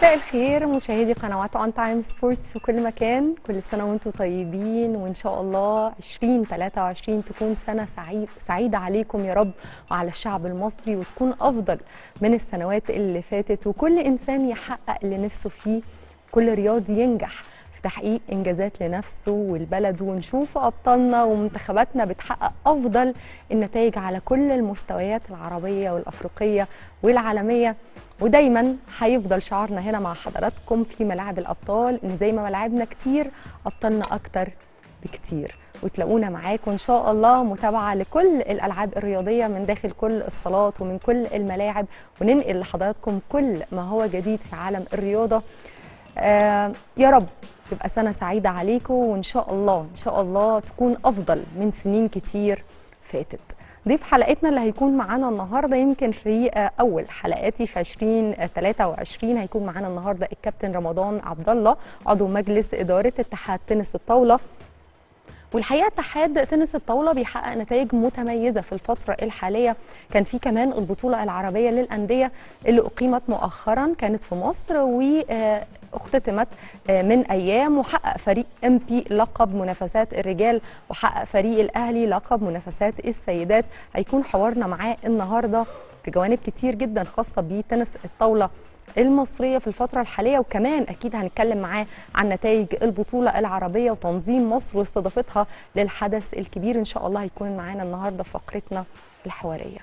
مساء الخير مشاهدي قنوات اون تايم سبورتس في كل مكان كل سنه وانتم طيبين وان شاء الله 2023 تكون سنه سعيد سعيده عليكم يا رب وعلى الشعب المصري وتكون افضل من السنوات اللي فاتت وكل انسان يحقق اللي نفسه فيه كل رياضي ينجح في تحقيق انجازات لنفسه والبلد ونشوف ابطالنا ومنتخباتنا بتحقق افضل النتائج على كل المستويات العربيه والافريقيه والعالميه ودايما هيفضل شعارنا هنا مع حضراتكم في ملاعب الابطال ان زي ما ملاعبنا كتير ابطالنا اكتر بكتير وتلاقونا معاكم ان شاء الله متابعه لكل الالعاب الرياضيه من داخل كل الصالات ومن كل الملاعب وننقل لحضراتكم كل ما هو جديد في عالم الرياضه آه يا رب تبقى سنه سعيده عليكم وان شاء الله ان شاء الله تكون افضل من سنين كتير فاتت ضيف حلقتنا اللي هيكون معانا النهارده يمكن في اول حلقاتي في 2023 هيكون معانا النهارده الكابتن رمضان عبد الله عضو مجلس اداره اتحاد تنس الطاوله والحقيقه اتحاد تنس الطاوله بيحقق نتائج متميزه في الفتره الحاليه كان في كمان البطوله العربيه للانديه اللي اقيمت مؤخرا كانت في مصر واختتمت من ايام وحقق فريق ام بي لقب منافسات الرجال وحقق فريق الاهلي لقب منافسات السيدات هيكون حوارنا معاه النهارده في جوانب كتير جدا خاصه بتنس الطاوله المصرية في الفترة الحالية وكمان أكيد هنتكلم معاه عن نتائج البطولة العربية وتنظيم مصر واستضافتها للحدث الكبير إن شاء الله هيكون معانا النهاردة في فقرتنا الحوارية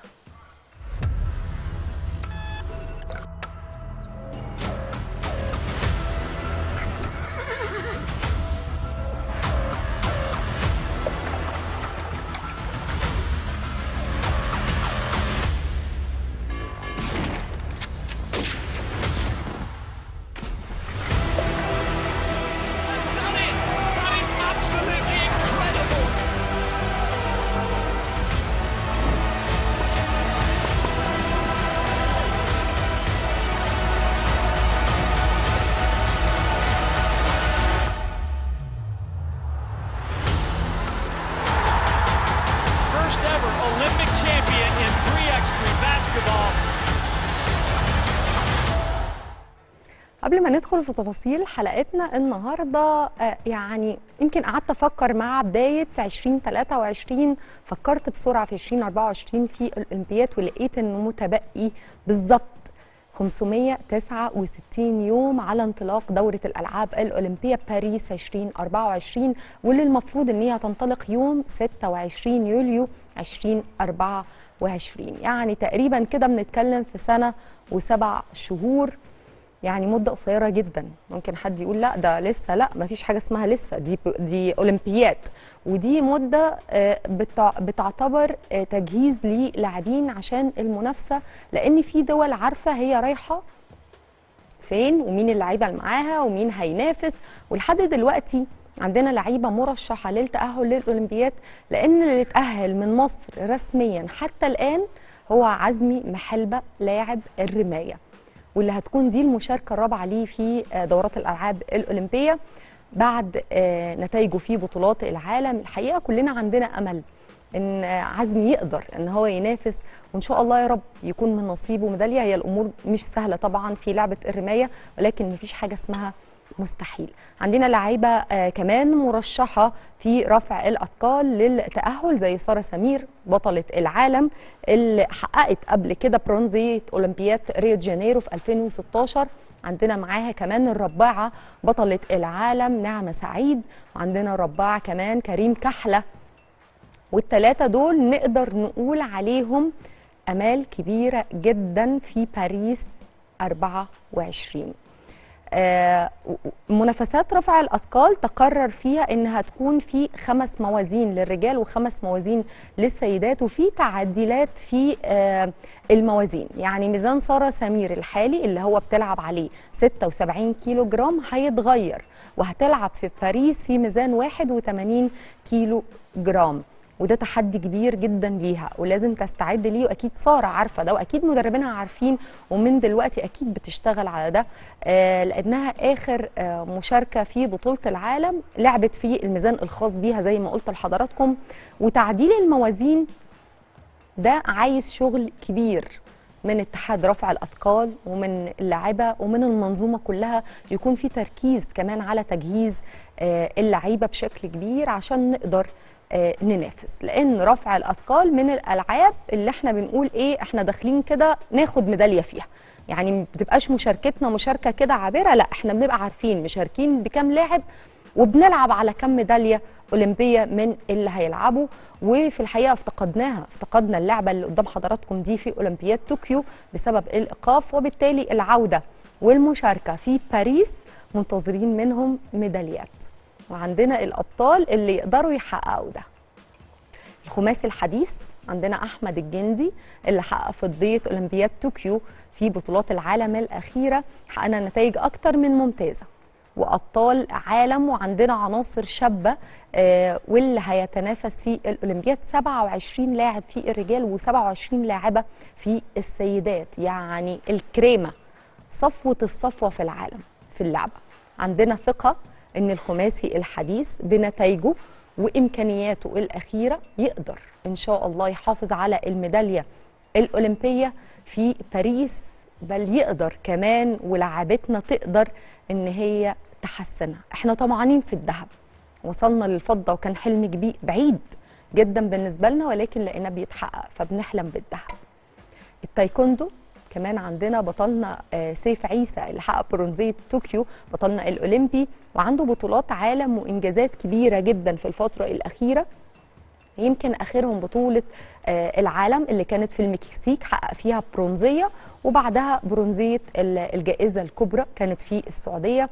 done it! That is absolutely incredible! First ever Olympic champion in 3x3 basketball. قبل ما ندخل في تفاصيل حلقتنا النهارده آه، يعني يمكن قعدت افكر مع بدايه 2023 فكرت بسرعه في 2024 في الاولمبياد ولقيت انه متبقي بالظبط 569 يوم على انطلاق دورة الألعاب الأولمبية باريس 2024 واللي المفروض إن هي تنطلق يوم 26 يوليو 2024 يعني تقريبا كده بنتكلم في سنة وسبع شهور يعني مده قصيره جدا ممكن حد يقول لا ده لسه لا ما فيش حاجه اسمها لسه دي دي اولمبياد ودي مده آه، بتع- بتعتبر آه، تجهيز للاعبين عشان المنافسه لان في دول عارفه هي رايحه فين ومين اللعيبه اللي معاها ومين هينافس ولحد دلوقتي عندنا لعيبه مرشحه للتاهل للاولمبياد لان اللي اتاهل من مصر رسميا حتى الان هو عزمي محلبه لاعب الرمايه واللي هتكون دي المشاركه الرابعه ليه في آه، دورات الالعاب الاولمبيه بعد آه، نتائجه في بطولات العالم الحقيقه كلنا عندنا امل ان آه، عزمي يقدر ان هو ينافس وان شاء الله يا رب يكون من نصيبه ميداليه هي الامور مش سهله طبعا في لعبه الرمايه ولكن مفيش حاجه اسمها مستحيل عندنا لعيبه آه كمان مرشحه في رفع الاثقال للتاهل زي ساره سمير بطله العالم اللي حققت قبل كده برونزيه اولمبياد ريو دي جانيرو في 2016 عندنا معاها كمان الرباعه بطله العالم نعمه سعيد وعندنا الرباعه كمان كريم كحله والثلاثه دول نقدر نقول عليهم امال كبيره جدا في باريس 24 آه، منافسات رفع الاثقال تقرر فيها انها تكون في خمس موازين للرجال وخمس موازين للسيدات وفي تعديلات في آه، الموازين يعني ميزان ساره سمير الحالي اللي هو بتلعب عليه 76 كيلو جرام هيتغير وهتلعب في باريس في ميزان 81 كيلو جرام وده تحدي كبير جدا ليها ولازم تستعد ليه واكيد ساره عارفه ده واكيد مدربينها عارفين ومن دلوقتي اكيد بتشتغل على ده آه لانها اخر آه مشاركه في بطوله العالم لعبت في الميزان الخاص بيها زي ما قلت لحضراتكم وتعديل الموازين ده عايز شغل كبير من اتحاد رفع الاثقال ومن اللعيبه ومن المنظومه كلها يكون في تركيز كمان على تجهيز آه، اللعيبه بشكل كبير عشان نقدر آه، ننافس لان رفع الاثقال من الالعاب اللي احنا بنقول ايه احنا داخلين كده ناخد ميداليه فيها يعني ما بتبقاش مشاركتنا مشاركه كده عابره لا احنا بنبقى عارفين مشاركين بكام لاعب وبنلعب على كم ميداليه اولمبيه من اللي هيلعبوا وفي الحقيقه افتقدناها افتقدنا اللعبه اللي قدام حضراتكم دي في اولمبياد طوكيو بسبب الايقاف وبالتالي العوده والمشاركه في باريس منتظرين منهم ميداليات وعندنا الابطال اللي يقدروا يحققوا ده الخماسي الحديث عندنا احمد الجندي اللي حقق فضيه اولمبياد طوكيو في بطولات العالم الاخيره حققنا نتائج اكتر من ممتازه وابطال عالم وعندنا عناصر شابه آه واللي هيتنافس في الاولمبياد 27 لاعب في الرجال و27 لاعبه في السيدات يعني الكريمه صفوه الصفوه في العالم في اللعبه عندنا ثقه ان الخماسي الحديث بنتائجه وامكانياته الاخيره يقدر ان شاء الله يحافظ على الميداليه الاولمبيه في باريس بل يقدر كمان ولاعبتنا تقدر ان هي تحسنها احنا طمعانين في الذهب وصلنا للفضه وكان حلم كبير بعيد جدا بالنسبه لنا ولكن لقيناه بيتحقق فبنحلم بالذهب التايكوندو كمان عندنا بطلنا آه، سيف عيسى اللي حقق برونزيه طوكيو بطلنا الاولمبي وعنده بطولات عالم وانجازات كبيره جدا في الفتره الاخيره يمكن اخرهم بطوله آه، العالم اللي كانت في المكسيك حقق فيها برونزيه وبعدها برونزيه ال- الجائزه الكبرى كانت في السعوديه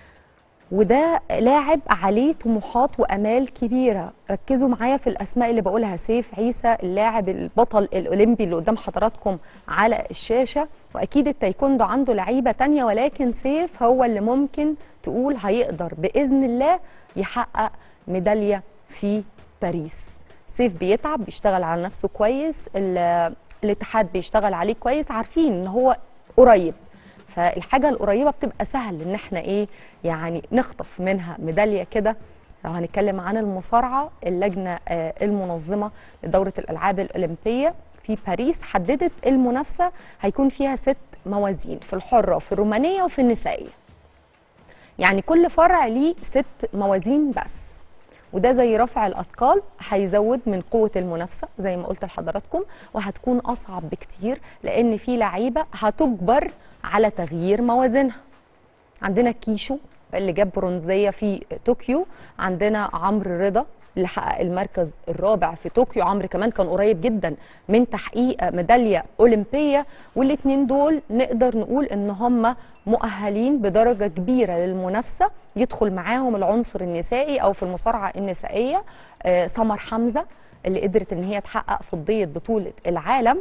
وده لاعب عليه طموحات وامال كبيره ركزوا معايا في الاسماء اللي بقولها سيف عيسى اللاعب البطل الاولمبي اللي قدام حضراتكم على الشاشه واكيد التايكوندو عنده لعيبه تانية ولكن سيف هو اللي ممكن تقول هيقدر باذن الله يحقق ميداليه في باريس سيف بيتعب بيشتغل على نفسه كويس ال- الاتحاد بيشتغل عليه كويس عارفين ان هو قريب فالحاجه القريبه بتبقى سهل ان احنا ايه يعني نخطف منها ميداليه كده لو هنتكلم عن المصارعه اللجنه آه، المنظمه لدوره الالعاب الاولمبيه في باريس حددت المنافسه هيكون فيها ست موازين في الحره وفي الرومانيه وفي النسائيه يعني كل فرع ليه ست موازين بس وده زي رفع الاثقال هيزود من قوه المنافسه زي ما قلت لحضراتكم وهتكون اصعب بكتير لان في لعيبه هتجبر على تغيير موازينها عندنا كيشو اللي جاب برونزيه في طوكيو عندنا عمرو رضا اللي حقق المركز الرابع في طوكيو عمرو كمان كان قريب جدا من تحقيق ميداليه اولمبيه والاثنين دول نقدر نقول ان هم مؤهلين بدرجه كبيره للمنافسه يدخل معاهم العنصر النسائي او في المصارعه النسائيه آه، سمر حمزه اللي قدرت ان هي تحقق فضيه بطوله العالم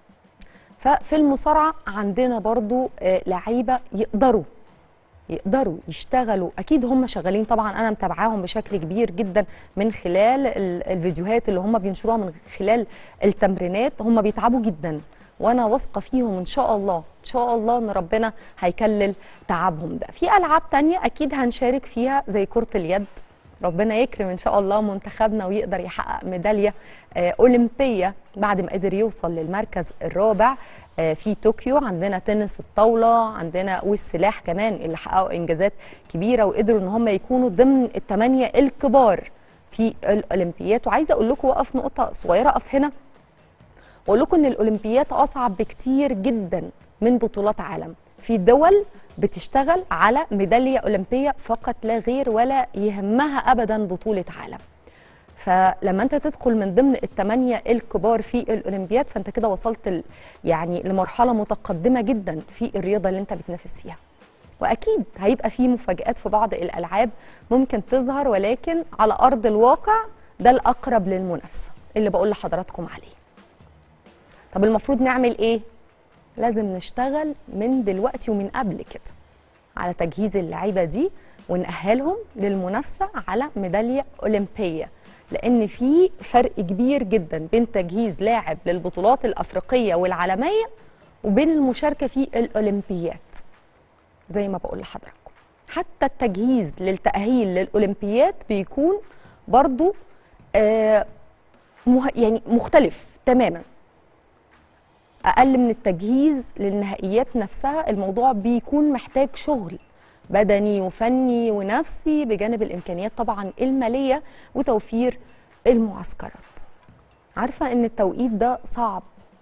ففي المصارعه عندنا برضو آه، لعيبه يقدروا يقدروا يشتغلوا اكيد هم شغالين طبعا انا متابعاهم بشكل كبير جدا من خلال ال- الفيديوهات اللي هم بينشروها من خلال التمرينات هم بيتعبوا جدا وانا واثقه فيهم ان شاء الله ان شاء الله ان ربنا هيكلل تعبهم ده في العاب تانية اكيد هنشارك فيها زي كره اليد ربنا يكرم ان شاء الله منتخبنا ويقدر يحقق ميداليه آه، اولمبيه بعد ما قدر يوصل للمركز الرابع آه، في طوكيو عندنا تنس الطاوله عندنا والسلاح كمان اللي حققوا انجازات كبيره وقدروا ان هم يكونوا ضمن الثمانيه الكبار في الاولمبيات وعايزه اقول لكم وقف نقطه صغيره اقف هنا واقول لكم ان الاولمبيات اصعب بكتير جدا من بطولات عالم في دول بتشتغل على ميداليه اولمبيه فقط لا غير ولا يهمها ابدا بطوله عالم فلما انت تدخل من ضمن الثمانيه الكبار في الاولمبياد فانت كده وصلت ال- يعني لمرحله متقدمه جدا في الرياضه اللي انت بتنافس فيها واكيد هيبقى في مفاجات في بعض الالعاب ممكن تظهر ولكن على ارض الواقع ده الاقرب للمنافسه اللي بقول لحضراتكم عليه طب المفروض نعمل ايه لازم نشتغل من دلوقتي ومن قبل كده على تجهيز اللعيبه دي ونأهلهم للمنافسه على ميداليه اولمبيه لان في فرق كبير جدا بين تجهيز لاعب للبطولات الافريقيه والعالميه وبين المشاركه في الاولمبيات زي ما بقول لحضراتكم حتى التجهيز للتأهيل للأولمبيات بيكون برضو آه مه يعني مختلف تماما اقل من التجهيز للنهائيات نفسها الموضوع بيكون محتاج شغل بدني وفني ونفسي بجانب الامكانيات طبعا الماليه وتوفير المعسكرات عارفه ان التوقيت ده صعب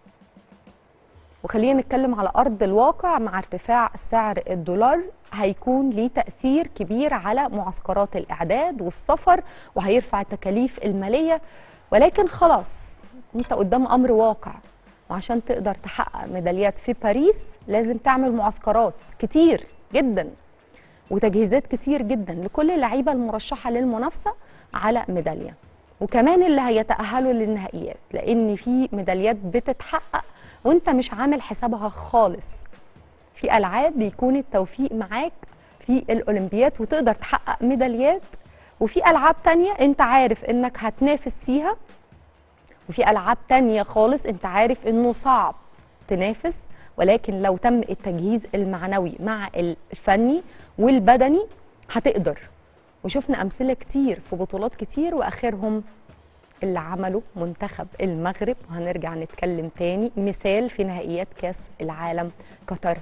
وخلينا نتكلم على ارض الواقع مع ارتفاع سعر الدولار هيكون ليه تاثير كبير على معسكرات الاعداد والسفر وهيرفع التكاليف الماليه ولكن خلاص انت قدام امر واقع وعشان تقدر تحقق ميداليات في باريس لازم تعمل معسكرات كتير جدا وتجهيزات كتير جدا لكل اللعيبه المرشحه للمنافسه على ميداليه وكمان اللي هيتاهلوا للنهائيات لان في ميداليات بتتحقق وانت مش عامل حسابها خالص في العاب بيكون التوفيق معاك في الاولمبيات وتقدر تحقق ميداليات وفي العاب تانية انت عارف انك هتنافس فيها وفي العاب تانية خالص انت عارف انه صعب تنافس ولكن لو تم التجهيز المعنوي مع الفني والبدني هتقدر وشفنا امثله كتير في بطولات كتير واخرهم اللي عمله منتخب المغرب وهنرجع نتكلم تاني مثال في نهائيات كاس العالم قطر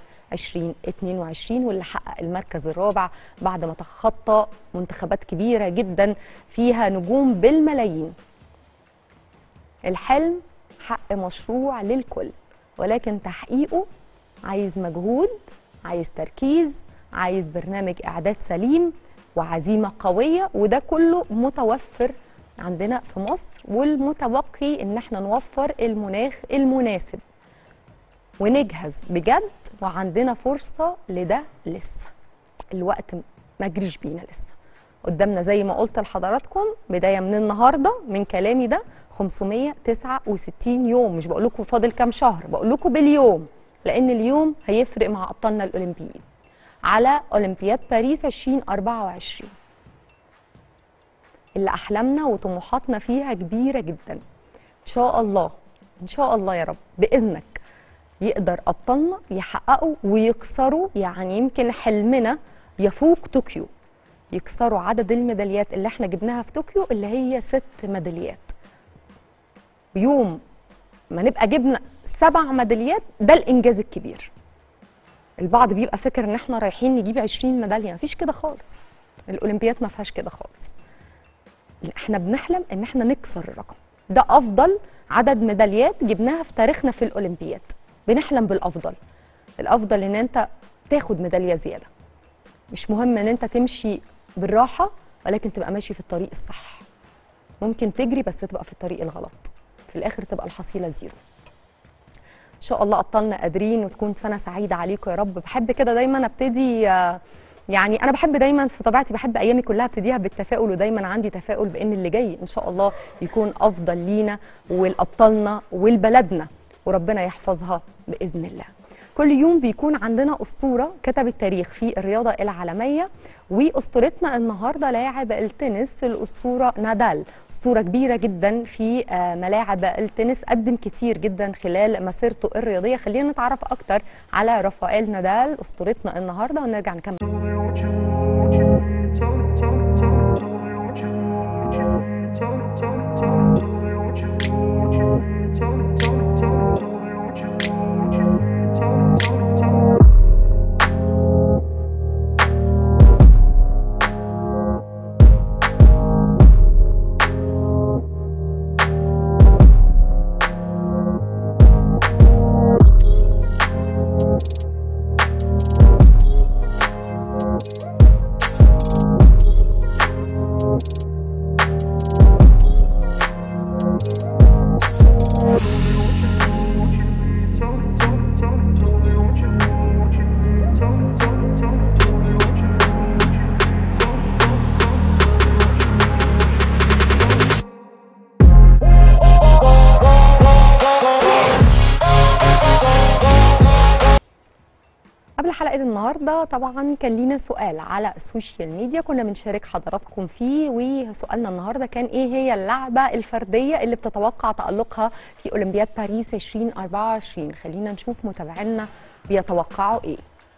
2022 واللي حقق المركز الرابع بعد ما تخطى منتخبات كبيره جدا فيها نجوم بالملايين الحلم حق مشروع للكل ولكن تحقيقه عايز مجهود عايز تركيز عايز برنامج اعداد سليم وعزيمه قويه وده كله متوفر عندنا في مصر والمتبقي ان احنا نوفر المناخ المناسب ونجهز بجد وعندنا فرصه لده لسه الوقت ما جريش بينا لسه قدامنا زي ما قلت لحضراتكم بدايه من النهارده من كلامي ده 569 يوم مش بقول لكم فاضل كام شهر بقول لكم باليوم لان اليوم هيفرق مع ابطالنا الاولمبيين على اولمبياد باريس 2024 اللي احلامنا وطموحاتنا فيها كبيره جدا ان شاء الله ان شاء الله يا رب باذنك يقدر ابطالنا يحققوا ويكسروا يعني يمكن حلمنا يفوق طوكيو يكسروا عدد الميداليات اللي احنا جبناها في طوكيو اللي هي ست ميداليات يوم ما نبقى جبنا سبع ميداليات ده الانجاز الكبير البعض بيبقى فاكر ان احنا رايحين نجيب 20 ميداليه مفيش كده خالص الاولمبيات ما فيهاش كده خالص احنا بنحلم ان احنا نكسر الرقم ده افضل عدد ميداليات جبناها في تاريخنا في الاولمبيات بنحلم بالافضل الافضل ان انت تاخد ميداليه زياده مش مهم ان انت تمشي بالراحه ولكن تبقى ماشي في الطريق الصح ممكن تجري بس تبقى في الطريق الغلط في الاخر تبقى الحصيله زيرو ان شاء الله ابطالنا قادرين وتكون سنه سعيده عليكم يا رب بحب كده دايما ابتدي آه، يعني انا بحب دايما في طبيعتي بحب ايامي كلها ابتديها بالتفاؤل ودايما عندي تفاؤل بان اللي جاي ان شاء الله يكون افضل لينا ولابطالنا ولبلدنا وربنا يحفظها باذن الله كل يوم بيكون عندنا اسطوره كتب التاريخ في الرياضه العالميه واسطورتنا النهارده لاعب التنس الاسطوره نادال اسطوره كبيره جدا في آه، ملاعب التنس قدم كتير جدا خلال مسيرته الرياضيه خلينا نتعرف اكتر على رافائيل نادال اسطورتنا النهارده ونرجع نكمل قبل حلقه النهارده طبعا كان لينا سؤال على السوشيال ميديا كنا بنشارك حضراتكم فيه وسؤالنا النهارده كان ايه هي اللعبه الفرديه اللي بتتوقع تالقها في اولمبياد باريس 2024 خلينا نشوف متابعينا بيتوقعوا ايه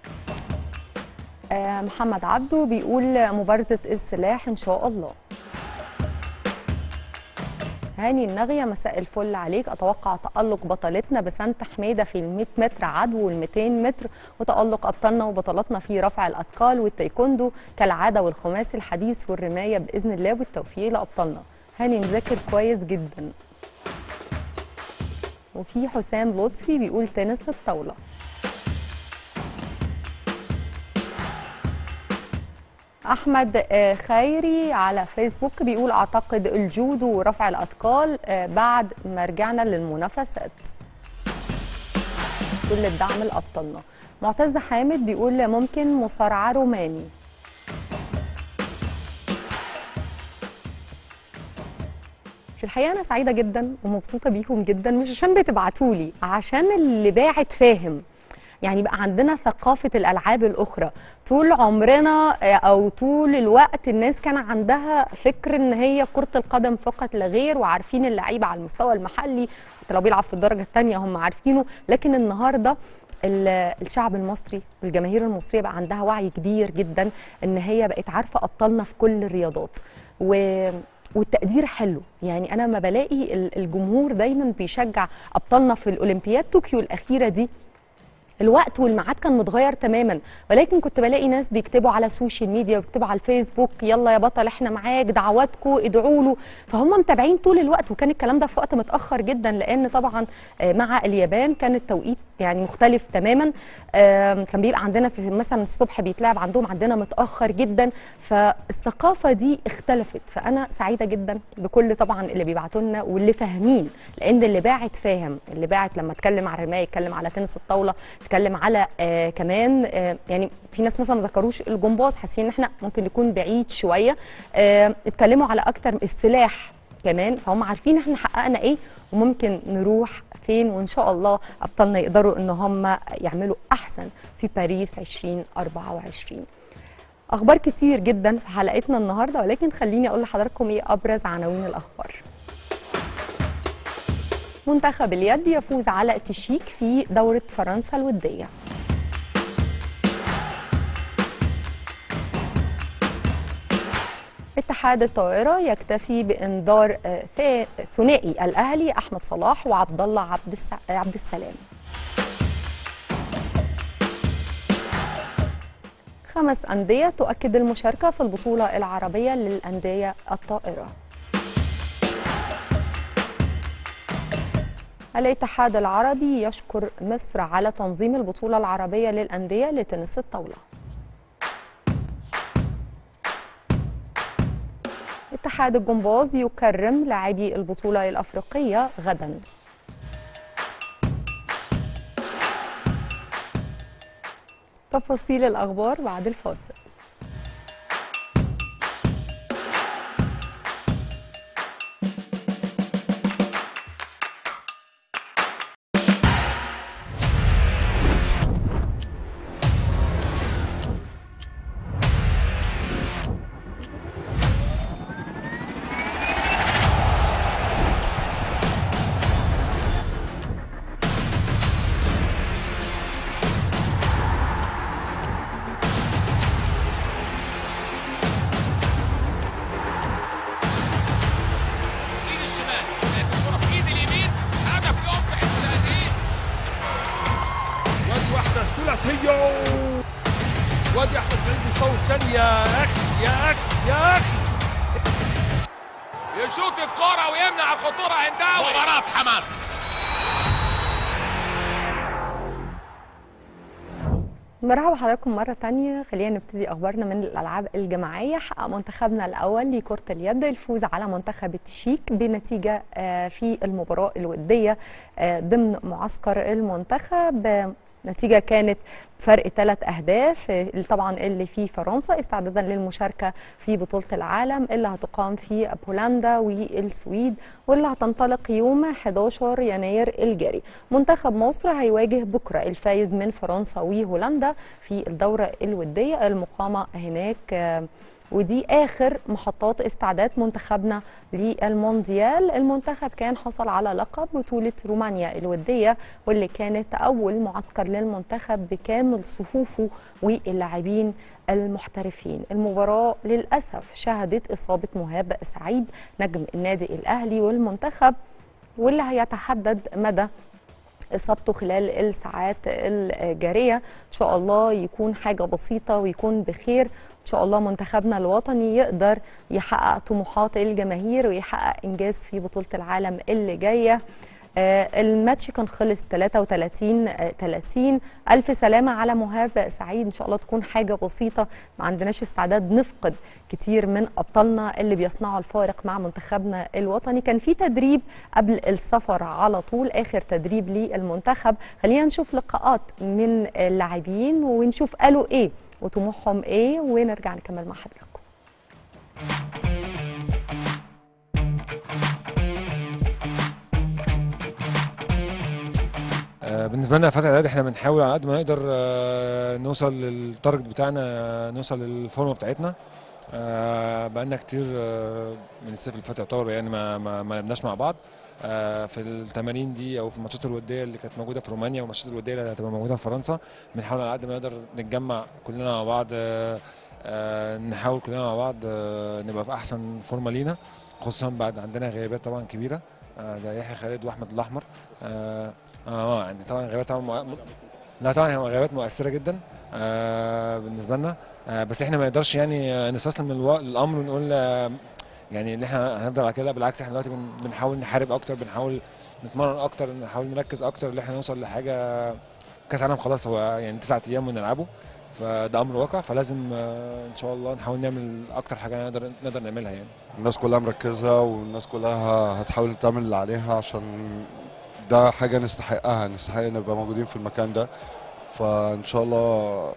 آه محمد عبده بيقول مبارزه السلاح ان شاء الله هاني النغية مساء الفل عليك أتوقع تألق بطلتنا بسنت حميدة في ال 100 متر عدو وال 200 متر وتألق أبطالنا وبطلاتنا في رفع الأثقال والتايكوندو كالعادة والخماسي الحديث والرماية بإذن الله والتوفيق لأبطالنا هاني مذاكر كويس جدا وفي حسام لطفي بيقول تنس الطاولة احمد آه، خيري على فيسبوك بيقول اعتقد الجودو ورفع الاثقال آه، بعد ما رجعنا للمنافسات كل الدعم لابطالنا معتز حامد بيقول ممكن مصارعه روماني في الحقيقه انا سعيده جدا ومبسوطه بيكم جدا مش عشان بتبعتوا لي عشان اللي باعت فاهم يعني بقى عندنا ثقافة الألعاب الأخرى طول عمرنا آه، أو طول الوقت الناس كان عندها فكر إن هي كرة القدم فقط لا غير وعارفين اللعيبة على المستوى المحلي حتى لو بيلعب في الدرجة الثانية هم عارفينه لكن النهاردة ال- الشعب المصري والجماهير المصرية بقى عندها وعي كبير جدا إن هي بقت عارفة أبطالنا في كل الرياضات و والتقدير حلو يعني انا ما بلاقي ال- الجمهور دايما بيشجع ابطالنا في الاولمبياد طوكيو الاخيره دي الوقت والميعاد كان متغير تماما ولكن كنت بلاقي ناس بيكتبوا على السوشيال ميديا وبيكتبوا على الفيسبوك يلا يا بطل احنا معاك دعواتكم ادعوا له فهم متابعين طول الوقت وكان الكلام ده في وقت متاخر جدا لان طبعا آه، مع اليابان كان التوقيت يعني مختلف تماما آم، كان بيبقى عندنا في مثلا الصبح بيتلعب عندهم عندنا متاخر جدا فالثقافه دي اختلفت فانا سعيده جدا بكل طبعا اللي بيبعتوا لنا واللي فاهمين لان اللي باعت فاهم اللي باعت لما اتكلم على الرمايه اتكلم على تنس الطاوله اتكلم على آه كمان آه يعني في ناس مثلا ما ذكروش الجمباز حاسين ان احنا ممكن نكون بعيد شويه آه اتكلموا على اكتر السلاح كمان فهم عارفين احنا حققنا ايه وممكن نروح فين وان شاء الله ابطالنا يقدروا ان هم يعملوا احسن في باريس 2024 اخبار كتير جدا في حلقتنا النهارده ولكن خليني اقول لحضراتكم ايه ابرز عناوين الاخبار منتخب اليد يفوز على تشيك في دورة فرنسا الودية اتحاد الطائرة يكتفي بإنذار آه، ثا- ثنائي الأهلي أحمد صلاح وعبد الله عبد الس- عبد السلام خمس أندية تؤكد المشاركة في البطولة العربية للأندية الطائرة الاتحاد العربي يشكر مصر على تنظيم البطولة العربية للأندية لتنس الطاولة اتحاد الجمباز يكرم لاعبي البطولة الأفريقية غدا تفاصيل الأخبار بعد الفاصل ايد الشمال لكن الكره في ايد اليمين هدف يقطع التهديد وادي واحدة ثلاثية وادي أحمد سعيد بيصوت تاني يا أخي يا أخي يا أخي يشوط الكره ويمنع الخطوره هنداوي مباراه حماس مرحبا بحضراتكم مرة تانية خلينا نبتدي أخبارنا من الألعاب الجماعية حقق منتخبنا الأول لكرة اليد الفوز على منتخب التشيك بنتيجة آه، في المباراة الودية آه، ضمن معسكر المنتخب آه، نتيجة كانت فرق ثلاث أهداف آه، طبعا اللي في فرنسا استعدادا للمشاركة في بطولة العالم اللي هتقام في بولندا والسويد واللي هتنطلق يوم 11 يناير الجاري منتخب مصر هيواجه بكرة الفايز من فرنسا وهولندا في الدورة الودية المقامة هناك آه، ودي آخر محطات استعداد منتخبنا للمونديال المنتخب كان حصل على لقب بطولة رومانيا الودية واللي كانت أول معسكر للمنتخب بكامل صفوفه واللاعبين المحترفين المباراة للأسف شهدت إصابة مهاب سعيد نجم النادي الأهلي والمنتخب واللي هيتحدد مدى اصابته خلال الساعات الجاريه ان شاء الله يكون حاجه بسيطه ويكون بخير ان شاء الله منتخبنا الوطني يقدر يحقق طموحات الجماهير ويحقق انجاز في بطوله العالم اللي جايه آه، الماتش كان خلص 33 آه، 30 الف سلامه على مهاب سعيد ان شاء الله تكون حاجه بسيطه ما عندناش استعداد نفقد كتير من ابطالنا اللي بيصنعوا الفارق مع منتخبنا الوطني كان في تدريب قبل السفر على طول اخر تدريب للمنتخب خلينا نشوف لقاءات من اللاعبين ونشوف قالوا ايه وطموحهم ايه ونرجع نكمل مع حضراتكم آه، بالنسبه لنا فتره الاعداد احنا بنحاول على قد ما نقدر آه، نوصل للتارجت بتاعنا آه، نوصل للفورمه بتاعتنا آه، بقالنا كتير آه، من الصيف اللي فات يعتبر يعني ما ما ما لعبناش مع بعض آه، في التمارين دي او في الماتشات الوديه اللي كانت موجوده في رومانيا والماتشات الوديه اللي هتبقى موجوده في فرنسا بنحاول على قد ما نقدر نتجمع كلنا مع بعض آه، آه، نحاول كلنا مع بعض آه، نبقى في احسن فورمه لينا خصوصا بعد عندنا غيابات طبعا كبيره آه، زي يحيى خالد واحمد الاحمر اه آه، يعني طبعا غيابات طبعا مؤ- لا طبعا هي غيابات مؤثره جدا آه بالنسبه لنا آه بس احنا ما نقدرش يعني آه، نستسلم للو- للامر ونقول آه يعني ان احنا هنفضل على كده بالعكس احنا دلوقتي بن- بنحاول نحارب اكتر بنحاول نتمرن اكتر نحاول نركز اكتر ان احنا نوصل لحاجه كاس عالم خلاص هو يعني تسعة ايام ونلعبه فده امر واقع فلازم آه ان شاء الله نحاول نعمل اكتر حاجه نقدر نقدر نعملها يعني الناس كلها مركزة والناس كلها هتحاول تعمل اللي عليها عشان ده حاجة نستحقها نستحق نبقى موجودين في المكان ده فإن شاء الله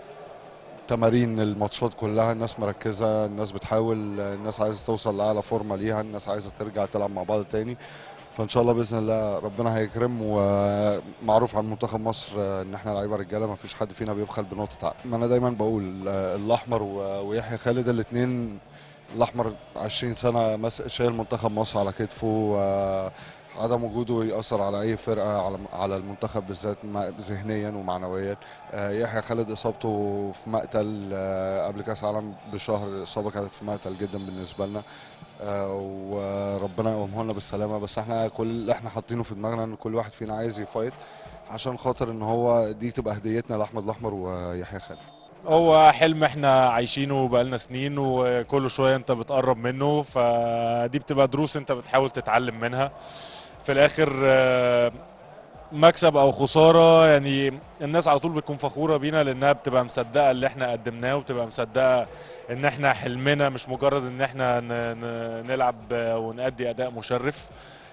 تمارين الماتشات كلها الناس مركزة الناس بتحاول الناس عايزة توصل لأعلى فورمة ليها الناس عايزة ترجع تلعب مع بعض تاني فإن شاء الله بإذن الله ربنا هيكرم ومعروف عن منتخب مصر إن إحنا لعيبة رجالة ما فيش حد فينا بيبخل بنقطة عقل ما أنا دايما بقول الأحمر و- ويحيى خالد الاتنين الاحمر 20 سنه مس- شايل منتخب مصر على كتفه آه، عدم وجوده يأثر على أي فرقة على على المنتخب بالذات مع- ذهنيا ومعنويا آه، يحيى خالد إصابته في مقتل آه، قبل كأس العالم بشهر الإصابة كانت في مقتل جدا بالنسبة لنا آه، وربنا يقومه لنا بالسلامة بس احنا كل اللي احنا حاطينه في دماغنا ان كل واحد فينا عايز يفايت عشان خاطر ان هو دي تبقى هديتنا لأحمد الأحمر ويحيى خالد هو حلم احنا عايشينه بقالنا سنين وكل شويه انت بتقرب منه فدي بتبقى دروس انت بتحاول تتعلم منها في الاخر آه، مكسب او خساره يعني الناس على طول بتكون فخوره بينا لانها بتبقى مصدقه اللي احنا قدمناه وبتبقى مصدقه ان احنا حلمنا مش مجرد ان احنا ن- ن- نلعب ونأدي اداء مشرف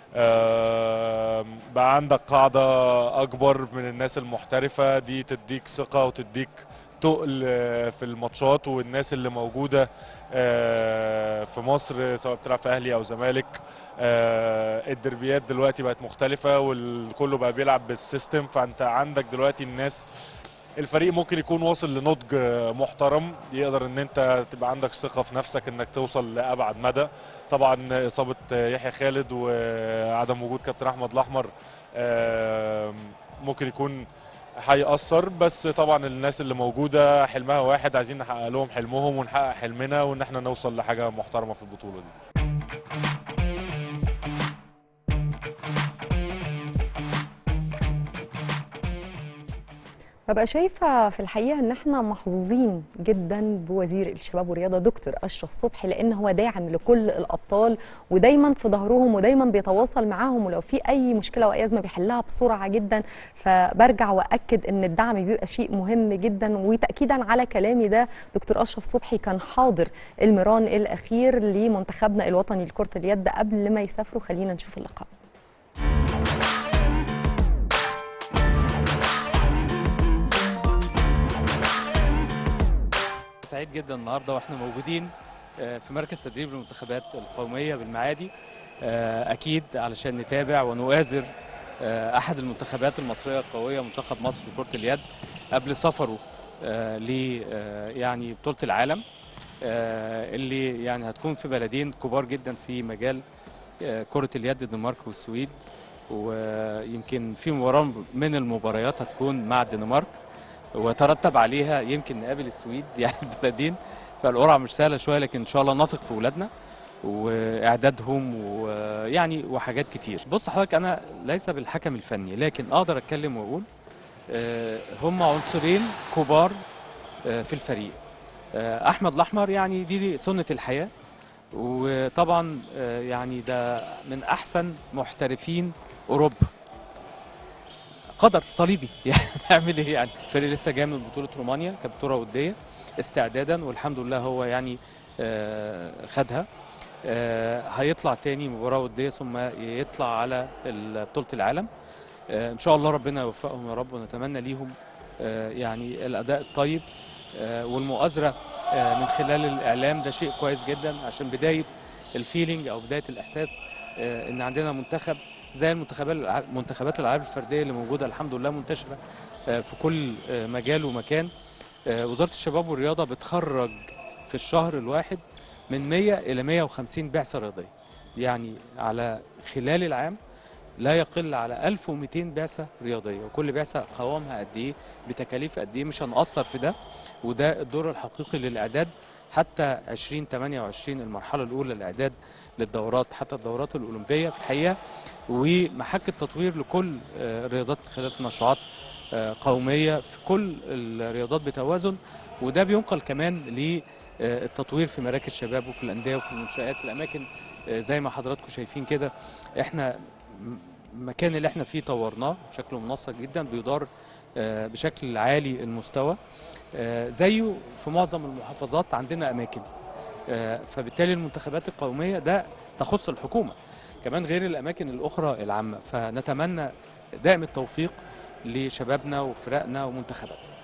آه، بقى عندك قاعده اكبر من الناس المحترفه دي تديك ثقه وتديك تقل آه، في الماتشات والناس اللي موجوده آه، في مصر سواء بتلعب في اهلي او زمالك آه، الدربيات دلوقتي بقت مختلفه والكل بقى بيلعب بالسيستم فانت عندك دلوقتي الناس الفريق ممكن يكون واصل لنضج آه، محترم يقدر ان انت تبقى عندك ثقه في نفسك انك توصل لابعد مدى طبعا اصابه آه، يحيى خالد وعدم وجود كابتن احمد الاحمر آه، ممكن يكون هيأثر بس طبعا الناس اللي موجوده حلمها واحد عايزين نحقق لهم حلمهم ونحقق حلمنا وان احنا نوصل لحاجه محترمه في البطوله دي ببقى شايفة في الحقيقة إن إحنا محظوظين جدا بوزير الشباب والرياضة دكتور أشرف صبحي لأن هو داعم لكل الأبطال ودايما في ظهرهم ودايما بيتواصل معاهم ولو في أي مشكلة وأي أزمة بيحلها بسرعة جدا فبرجع وأكد إن الدعم بيبقى شيء مهم جدا وتأكيدا على كلامي ده دكتور أشرف صبحي كان حاضر المران الأخير لمنتخبنا الوطني لكرة اليد قبل ما يسافروا خلينا نشوف اللقاء سعيد جدا النهارده واحنا موجودين آه، في مركز تدريب المنتخبات القوميه بالمعادي آه، اكيد علشان نتابع ونؤازر آه، احد المنتخبات المصريه القويه منتخب مصر لكره اليد قبل سفره ل يعني بطوله العالم آه، اللي يعني هتكون في بلدين كبار جدا في مجال آه، كرة اليد الدنمارك والسويد ويمكن في مباراة من المباريات هتكون مع الدنمارك وترتب عليها يمكن نقابل السويد يعني البلدين فالقرعة مش سهلة شوية لكن إن شاء الله نثق في أولادنا واعدادهم ويعني وحاجات كتير بص حضرتك انا ليس بالحكم الفني لكن اقدر اتكلم واقول آه، هم عنصرين كبار آه، في الفريق آه، احمد الاحمر يعني دي, دي سنه الحياه وطبعا آه، يعني ده من احسن محترفين اوروبا قدر صليبي يعني نعمل ايه يعني الفريق لسه جاي من بطوله رومانيا كانت بطوله وديه استعدادا والحمد لله هو يعني آه، خدها آه، هيطلع تاني مباراه وديه ثم يطلع على ال- بطوله العالم آه، ان شاء الله ربنا يوفقهم يا رب ونتمنى ليهم آه، يعني الاداء الطيب آه، والمؤازره آه، من خلال الاعلام ده شيء كويس جدا عشان بدايه الفيلينج او بدايه الاحساس آه، ان عندنا منتخب زي المنتخبات الع- منتخبات الالعاب الفرديه اللي موجوده الحمد لله منتشره آه، في كل آه، مجال ومكان آه، وزاره الشباب والرياضه بتخرج في الشهر الواحد من 100 الى 150 بعثه رياضيه يعني على خلال العام لا يقل على 1200 بعثه رياضيه وكل بعثه قوامها قد ايه بتكاليف قد ايه مش هنقصر في ده وده الدور الحقيقي للاعداد حتى 2028 المرحله الاولى الاعداد للدورات حتى الدورات الاولمبيه في الحقيقه ومحك التطوير لكل آه، الرياضات خلال مشروعات آه، قوميه في كل الرياضات بتوازن وده بينقل كمان للتطوير في مراكز الشباب وفي الانديه وفي المنشات الاماكن آه، زي ما حضراتكم شايفين كده احنا م- المكان اللي احنا فيه طورناه بشكل منسق جدا بيدار آه، بشكل عالي المستوى آه، زيه في معظم المحافظات عندنا اماكن آه، فبالتالي المنتخبات القوميه ده تخص الحكومه كمان غير الاماكن الاخرى العامه فنتمنى دائم التوفيق لشبابنا وفرقنا ومنتخباتنا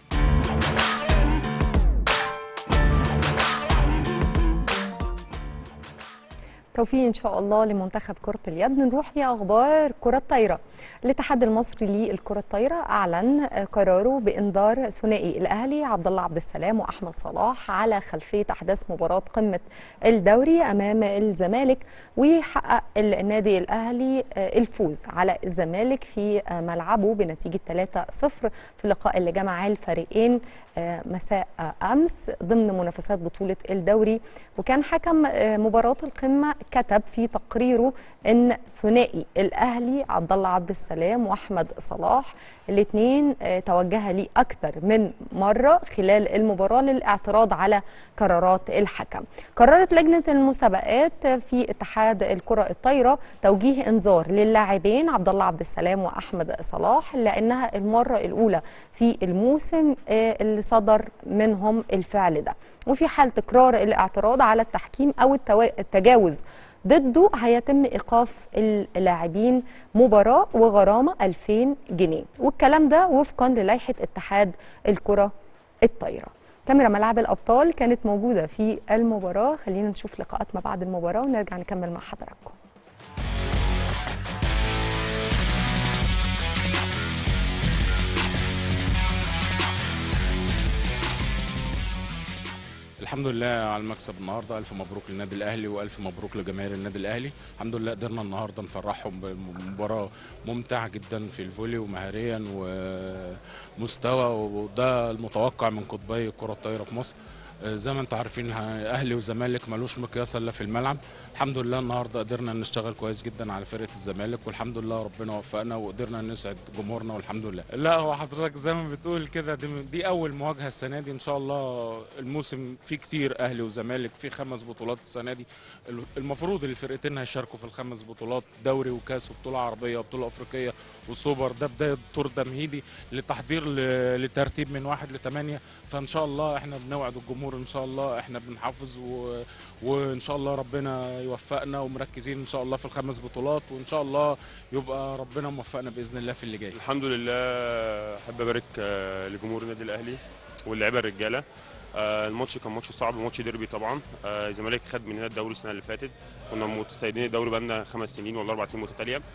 توفيق ان شاء الله لمنتخب كره اليد نروح لاخبار كره الطايره الاتحاد المصري للكره الطايره اعلن قراره بانذار ثنائي الاهلي عبد الله عبد السلام واحمد صلاح على خلفيه احداث مباراه قمه الدوري امام الزمالك ويحقق النادي الاهلي الفوز على الزمالك في ملعبه بنتيجه 3-0 في اللقاء اللي جمع الفريقين مساء امس ضمن منافسات بطوله الدوري وكان حكم مباراه القمه كتب في تقريره ان ثنائي الاهلي عبد الله عبد السلام واحمد صلاح الاثنين توجه لي اكثر من مره خلال المباراه للاعتراض على قرارات الحكم قررت لجنه المسابقات في اتحاد الكره الطايره توجيه انذار للاعبين عبد الله عبد السلام واحمد صلاح لانها المره الاولى في الموسم اللي صدر منهم الفعل ده وفي حال تكرار الاعتراض على التحكيم او التجاوز ضده هيتم ايقاف اللاعبين مباراه وغرامه 2000 جنيه والكلام ده وفقا للائحه اتحاد الكره الطايره كاميرا ملاعب الابطال كانت موجوده في المباراه خلينا نشوف لقاءات ما بعد المباراه ونرجع نكمل مع حضراتكم الحمد لله على المكسب النهارده الف مبروك للنادي الاهلي والف مبروك لجماهير النادي الاهلي الحمد لله قدرنا النهارده نفرحهم بمباراه ممتعه جدا في الفولي ومهاريا ومستوى وده المتوقع من قطبي الكره الطايره في مصر زي ما انتم عارفين اهلي وزمالك ملوش مقياس الا في الملعب الحمد لله النهارده قدرنا نشتغل كويس جدا على فرقه الزمالك والحمد لله ربنا وفقنا وقدرنا نسعد جمهورنا والحمد لله لا هو حضرتك زي ما بتقول كده دي, دي اول مواجهه السنه دي ان شاء الله الموسم فيه كتير اهلي وزمالك في خمس بطولات السنه دي المفروض الفرقتين هيشاركوا في الخمس بطولات دوري وكاس وبطوله عربيه وبطوله افريقيه والسوبر ده بدايه دور تمهيدي لتحضير لترتيب من واحد لثمانيه فان شاء الله احنا بنوعد الجمهور ان شاء الله احنا بنحافظ و... وان شاء الله ربنا يوفقنا ومركزين ان شاء الله في الخمس بطولات وان شاء الله يبقى ربنا موفقنا باذن الله في اللي جاي الحمد لله احب ابارك لجمهور النادي الاهلي واللعيبه الرجاله الماتش كان ماتش صعب ماتش ديربي طبعا الزمالك خد مننا الدوري السنه اللي فاتت كنا متسيدين الدوري بقالنا خمس سنين ولا اربع سنين متتاليه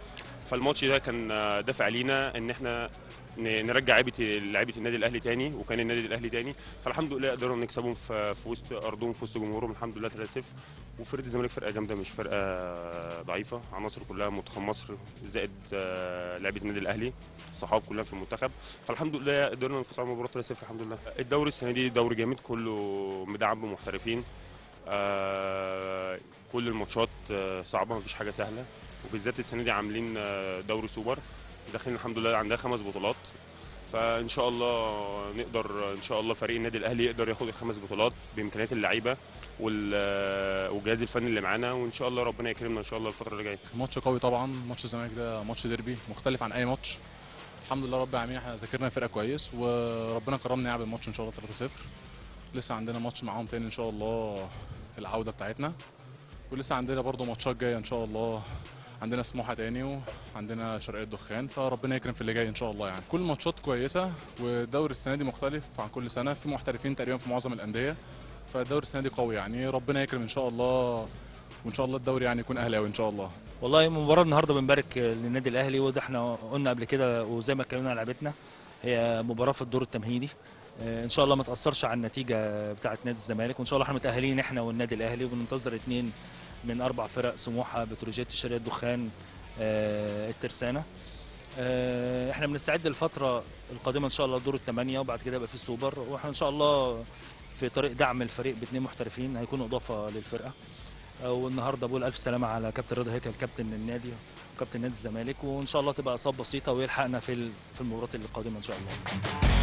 فالماتش ده كان آه، دافع لينا ان احنا ن- نرجع لعيبه لعيبه النادي الاهلي تاني وكان النادي الاهلي تاني فالحمد لله قدرنا نكسبهم في في وسط ارضهم في وسط جمهورهم الحمد لله 3-0 وفرقه الزمالك فرقه جامده مش فرقه ضعيفه عناصر كلها منتخب مصر زائد آه، لعيبه النادي الاهلي الصحاب كلها في المنتخب فالحمد لله قدرنا نفوز على المباراه 3-0 الحمد لله الدوري السنه دي دوري جامد كله مدعم بمحترفين آه، كل الماتشات آه، صعبه مفيش حاجه سهله وبالذات السنه دي عاملين آه، دوري سوبر داخلين الحمد لله عندها خمس بطولات فان شاء الله نقدر ان شاء الله فريق النادي الاهلي يقدر ياخد الخمس بطولات بامكانيات اللعيبه وال- والجهاز الفني اللي معانا وان شاء الله ربنا يكرمنا ان شاء الله الفتره اللي جايه ماتش قوي طبعا ماتش الزمالك ده ماتش ديربي مختلف عن اي ماتش الحمد لله رب العالمين احنا ذاكرنا فرقه كويس وربنا كرمنا يعني بالماتش ان شاء الله 3-0 لسه عندنا ماتش معاهم تاني ان شاء الله العوده بتاعتنا ولسه عندنا برضو ماتشات جايه ان شاء الله عندنا سموحه تاني وعندنا شرقيه الدخان فربنا يكرم في اللي جاي ان شاء الله يعني كل الماتشات كويسه والدوري السنه دي مختلف عن كل سنه في محترفين تقريبا في معظم الانديه فالدوري السنه دي قوي يعني ربنا يكرم ان شاء الله وان شاء الله الدوري يعني يكون اهلاوي ان شاء الله والله مباراة النهارده بنبارك للنادي الاهلي وده احنا قلنا قبل كده وزي ما اتكلمنا على لعبتنا هي مباراة في الدور التمهيدي آه، ان شاء الله ما تاثرش على النتيجه بتاعه نادي الزمالك وان شاء الله احنا متاهلين احنا والنادي الاهلي وبننتظر اثنين من اربع فرق سموحه بتروجيت الشرقيه الدخان آه، الترسانه آه، احنا بنستعد للفتره القادمه ان شاء الله دور الثمانيه وبعد كده يبقى في السوبر واحنا ان شاء الله في طريق دعم الفريق باثنين محترفين هيكونوا اضافه للفرقه آه، والنهارده بقول الف سلامه على كابتن رضا هيكل كابتن النادي وكابتن نادي الزمالك وان شاء الله تبقى اصابه بسيطه ويلحقنا في ال- في المباراه القادمه ان شاء الله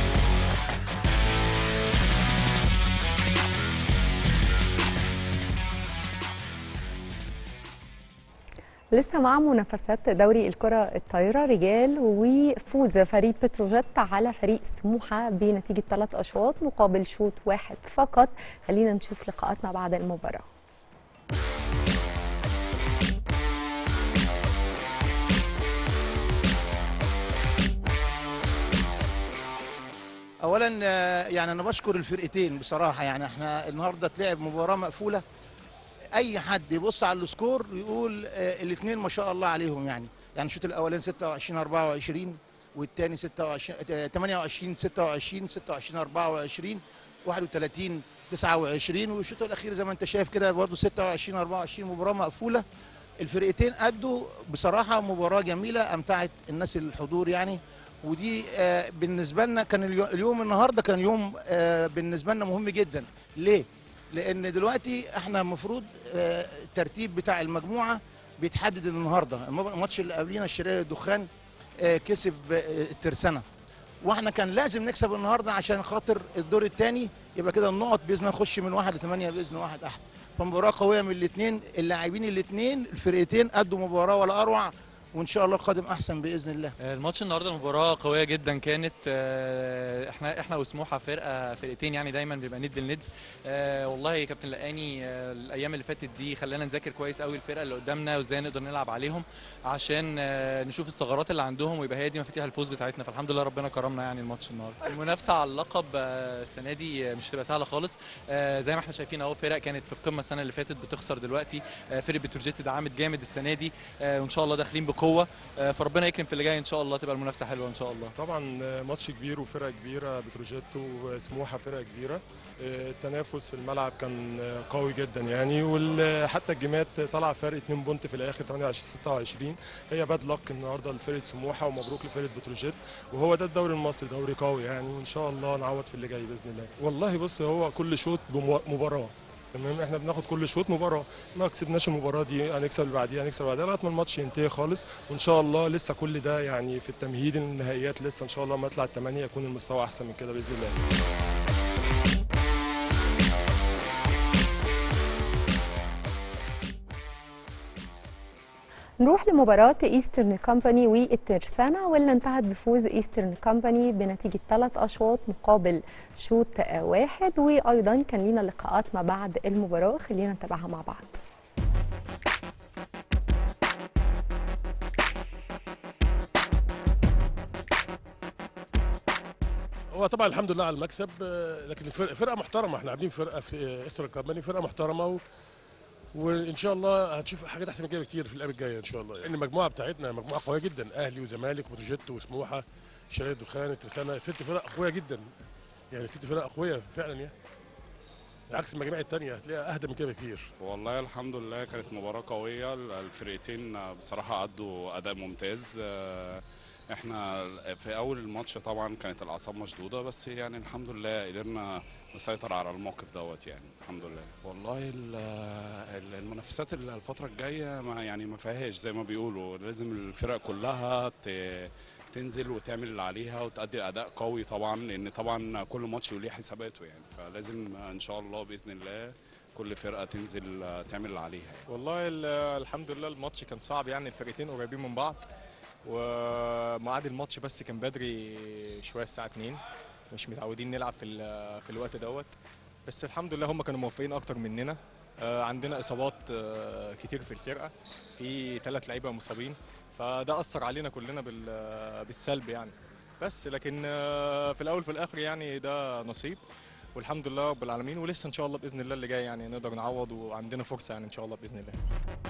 لسه مع منافسات دوري الكرة الطايرة رجال وفوز فريق بتروجيت على فريق سموحة بنتيجة ثلاث أشواط مقابل شوط واحد فقط خلينا نشوف لقاءاتنا بعد المباراة اولا آه، يعني انا بشكر الفرقتين بصراحه يعني احنا النهارده تلعب مباراه مقفوله اي حد يبص على السكور يقول الاثنين ما شاء الله عليهم يعني يعني الشوط الاولاني 26 24 والثاني 26 آه، 28 26 26 24 31 29 والشوط الاخير زي ما انت شايف كده برضه 26 24 مباراه مقفوله الفرقتين ادوا بصراحه مباراه جميله امتعت الناس الحضور يعني ودي آه، بالنسبه لنا كان اليو- اليوم النهارده كان يوم آه، بالنسبه لنا مهم جدا ليه لان دلوقتي احنا المفروض آه، الترتيب بتاع المجموعه بيتحدد النهارده الم- الماتش اللي قبلينا الشرقيه الدخان آه، كسب آه، الترسانه واحنا كان لازم نكسب النهارده عشان خاطر الدور الثاني يبقى كده النقط باذن الله نخش من واحد لثمانيه باذن واحد احد فمباراه قويه من الاثنين اللاعبين الاثنين الفرقتين ادوا مباراه ولا اروع وان شاء الله القادم احسن باذن الله الماتش النهارده مباراة قوية جدا كانت آه، احنا احنا وسموحة فرقة فرقتين يعني دايما بيبقى ند لند آه، والله يا كابتن لقاني آه، الايام اللي فاتت دي خلانا نذاكر كويس قوي الفرقة اللي قدامنا وازاي نقدر نلعب عليهم عشان آه، نشوف الثغرات اللي عندهم ويبقى هي دي مفاتيح الفوز بتاعتنا فالحمد لله ربنا كرمنا يعني الماتش النهارده المنافسة على اللقب آه، السنة دي آه، مش هتبقى سهلة خالص آه، زي ما احنا شايفين اهو فرق كانت في القمة السنة اللي فاتت بتخسر دلوقتي آه، فرقة بتروجيت دعمت جامد السنة دي آه، وان شاء الله داخلين بقوة آه، فربنا يكرم في اللي جاي ان شاء الله تبقى المنافسة حلوة ان شاء الله طبعا ماتش كبير وفرقه كبيره بتروجيت وسموحه فرقه كبيره التنافس في الملعب كان قوي جدا يعني وحتى الجيمات طلع فرق 2 بونت في الاخر 28 26 هي باد لك النهارده لفرقه سموحه ومبروك لفرقه بتروجيت وهو ده الدوري المصري دوري قوي يعني وان شاء الله نعوض في اللي جاي باذن الله والله بص هو كل شوط بمباراه تمام احنا بناخد كل شوط مباراه ما كسبناش المباراه دي هنكسب اللي بعديها هنكسب اللي بعديها لغايه ما الماتش ينتهي خالص وان شاء الله لسه كل ده يعني في التمهيد النهائيات لسه ان شاء الله ما يطلع الثمانيه يكون المستوى احسن من كده باذن الله نروح لمباراة ايسترن كومباني والترسانة واللي انتهت بفوز ايسترن كومباني بنتيجة ثلاث أشواط مقابل شوط واحد وأيضا كان لينا لقاءات ما بعد المباراة خلينا نتابعها مع بعض هو طبعا الحمد لله على المكسب آه، لكن الفرقه فرقه محترمه احنا عاملين فرقه في استر كامباني فرقه محترمه و... وان شاء الله هتشوف حاجات احسن من كده بكتير في الايام الجايه ان شاء الله يعني المجموعه بتاعتنا مجموعه قويه جدا اهلي وزمالك وبتروجيت وسموحه شرقيه الدخان الترسانه ست فرق قويه جدا يعني ست فرق قويه فعلا يعني عكس المجاميع الثانيه هتلاقيها اهدى من كده بكتير والله الحمد لله كانت مباراة قوية الفرقتين بصراحة أدوا أداء ممتاز آه، احنا في أول الماتش طبعا كانت الأعصاب مشدودة بس يعني الحمد لله قدرنا نسيطر على الموقف دوت يعني الحمد لله والله ال- ال- المنافسات ال- الفترة الجاية ما يعني ما فيهاش زي ما بيقولوا لازم الفرق كلها ت- تنزل وتعمل اللي عليها وتأدي أداء قوي طبعا لأن طبعا كل ماتش وليه حساباته يعني فلازم إن شاء الله بإذن الله كل فرقة تنزل تعمل اللي عليها والله ال- الحمد لله الماتش كان صعب يعني الفرقتين قريبين من بعض وميعاد الماتش بس كان بدري شويه الساعه 2 مش متعودين نلعب في ال- في الوقت دوت بس الحمد لله هم كانوا موفقين اكتر مننا آه، عندنا اصابات آه، كتير في الفرقه في ثلاث لعيبه مصابين فده اثر علينا كلنا بال- بالسلب يعني بس لكن آه، في الاول وفي الاخر يعني ده نصيب والحمد لله رب العالمين ولسه ان شاء الله باذن الله اللي جاي يعني نقدر نعوض وعندنا فرصه يعني ان شاء الله باذن الله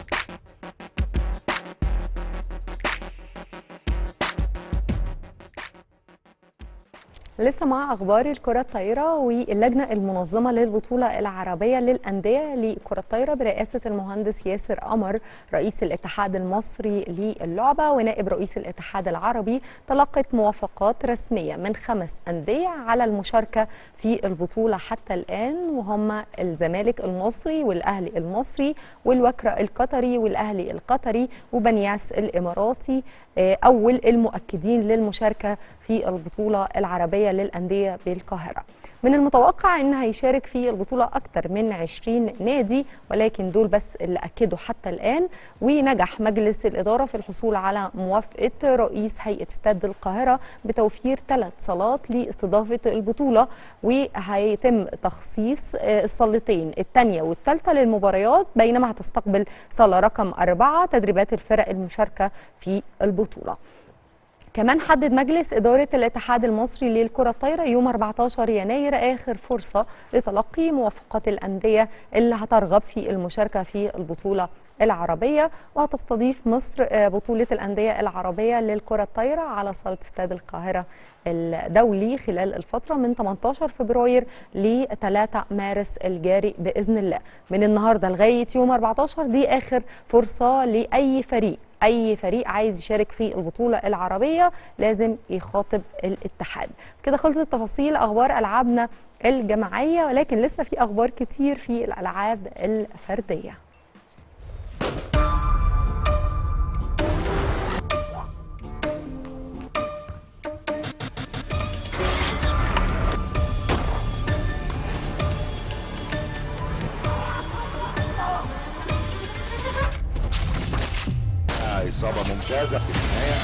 لسه مع اخبار الكره الطايره واللجنه المنظمه للبطوله العربيه للانديه لكره الطايره برئاسه المهندس ياسر قمر رئيس الاتحاد المصري للعبه ونائب رئيس الاتحاد العربي تلقت موافقات رسميه من خمس انديه على المشاركه في البطوله حتى الان وهم الزمالك المصري والاهلي المصري والوكره القطري والاهلي القطري وبنياس الاماراتي آه، اول المؤكدين للمشاركه في البطوله العربيه للانديه بالقاهره من المتوقع ان هيشارك في البطوله اكثر من 20 نادي ولكن دول بس اللي اكدوا حتى الان ونجح مجلس الاداره في الحصول على موافقه رئيس هيئه استاد القاهره بتوفير ثلاث صالات لاستضافه البطوله وهيتم تخصيص آه، الصالتين الثانيه والثالثه للمباريات بينما هتستقبل صاله رقم أربعة تدريبات الفرق المشاركه في البطوله كمان حدد مجلس إدارة الاتحاد المصري للكرة الطايرة يوم 14 يناير آخر فرصة لتلقي موافقات الأندية اللي هترغب في المشاركة في البطولة العربية وهتستضيف مصر آه، بطولة الأندية العربية للكرة الطايرة على صالة استاد القاهرة الدولي خلال الفترة من 18 فبراير ل 3 مارس الجاري بإذن الله من النهاردة لغاية يوم 14 دي آخر فرصة لأي فريق اي فريق عايز يشارك في البطوله العربيه لازم يخاطب الاتحاد كده خلصت تفاصيل اخبار العابنا الجماعيه ولكن لسه في اخبار كتير في الالعاب الفرديه إصابة ممتازة في النهاية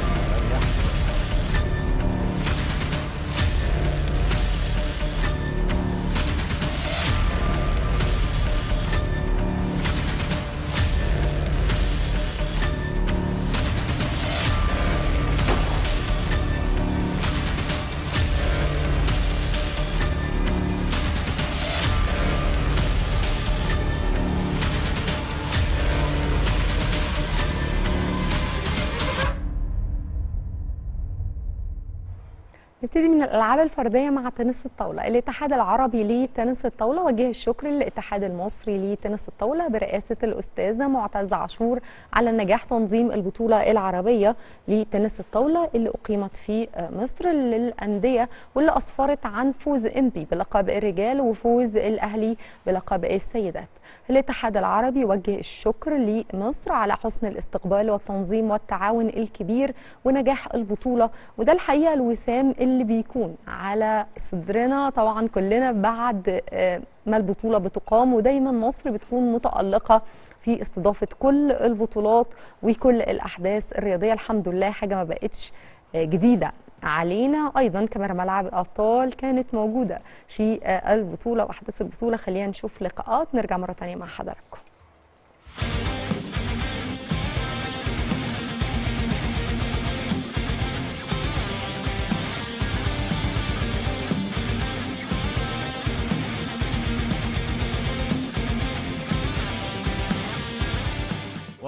نبتدي من الالعاب الفرديه مع تنس الطاوله الاتحاد العربي لتنس الطاوله وجه الشكر للاتحاد المصري لتنس الطاوله برئاسه الاستاذه معتز عاشور على نجاح تنظيم البطوله العربيه لتنس الطاوله اللي اقيمت في مصر للانديه واللي اسفرت عن فوز انبي بلقب الرجال وفوز الاهلي بلقب السيدات الاتحاد العربي وجه الشكر لمصر على حسن الاستقبال والتنظيم والتعاون الكبير ونجاح البطوله وده الحقيقه الوسام اللي بيكون على صدرنا طبعا كلنا بعد آه، ما البطوله بتقام ودايما مصر بتكون متالقه في استضافه كل البطولات وكل الاحداث الرياضيه الحمد لله حاجه ما بقتش آه، جديده علينا ايضا كمان ملعب الابطال كانت موجوده في آه، البطوله واحداث البطوله خلينا نشوف لقاءات نرجع مره ثانيه مع حضراتكم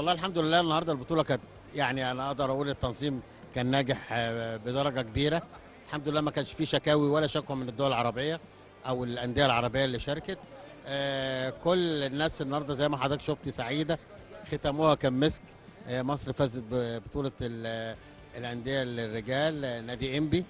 والله الحمد لله النهارده البطوله كانت يعني انا اقدر اقول التنظيم كان ناجح آه، بدرجه كبيره الحمد لله ما كانش فيه شكاوي ولا شكوى من الدول العربيه او الانديه العربيه اللي شاركت آه، كل الناس النهارده زي ما حضرتك شفتي سعيده ختموها كان مسك آه، مصر فازت ببطوله ال- الانديه للرجال آه، نادي انبي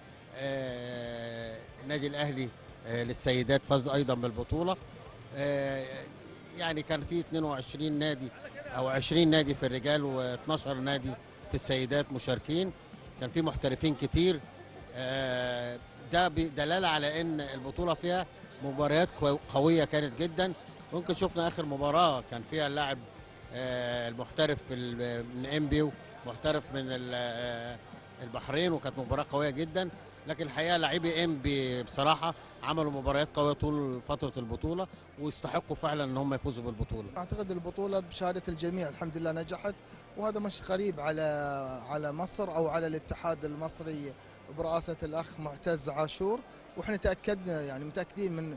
آه، النادي الاهلي آه، للسيدات فاز ايضا بالبطوله آه، يعني كان في 22 نادي او 20 نادي في الرجال و12 نادي في السيدات مشاركين كان في محترفين كتير آه، ده دلاله على ان البطوله فيها مباريات كو- قويه كانت جدا ممكن شفنا اخر مباراه كان فيها اللاعب آه، المحترف في ال- من انبي محترف من ال- آه، البحرين وكانت مباراه قويه جدا لكن الحقيقه لاعبي انبي بصراحه عملوا مباريات قويه طول فتره البطوله ويستحقوا فعلا ان هم يفوزوا بالبطوله اعتقد البطوله بشهاده الجميع الحمد لله نجحت وهذا مش غريب على على مصر او على الاتحاد المصري برئاسه الاخ معتز عاشور واحنا تاكدنا يعني متاكدين من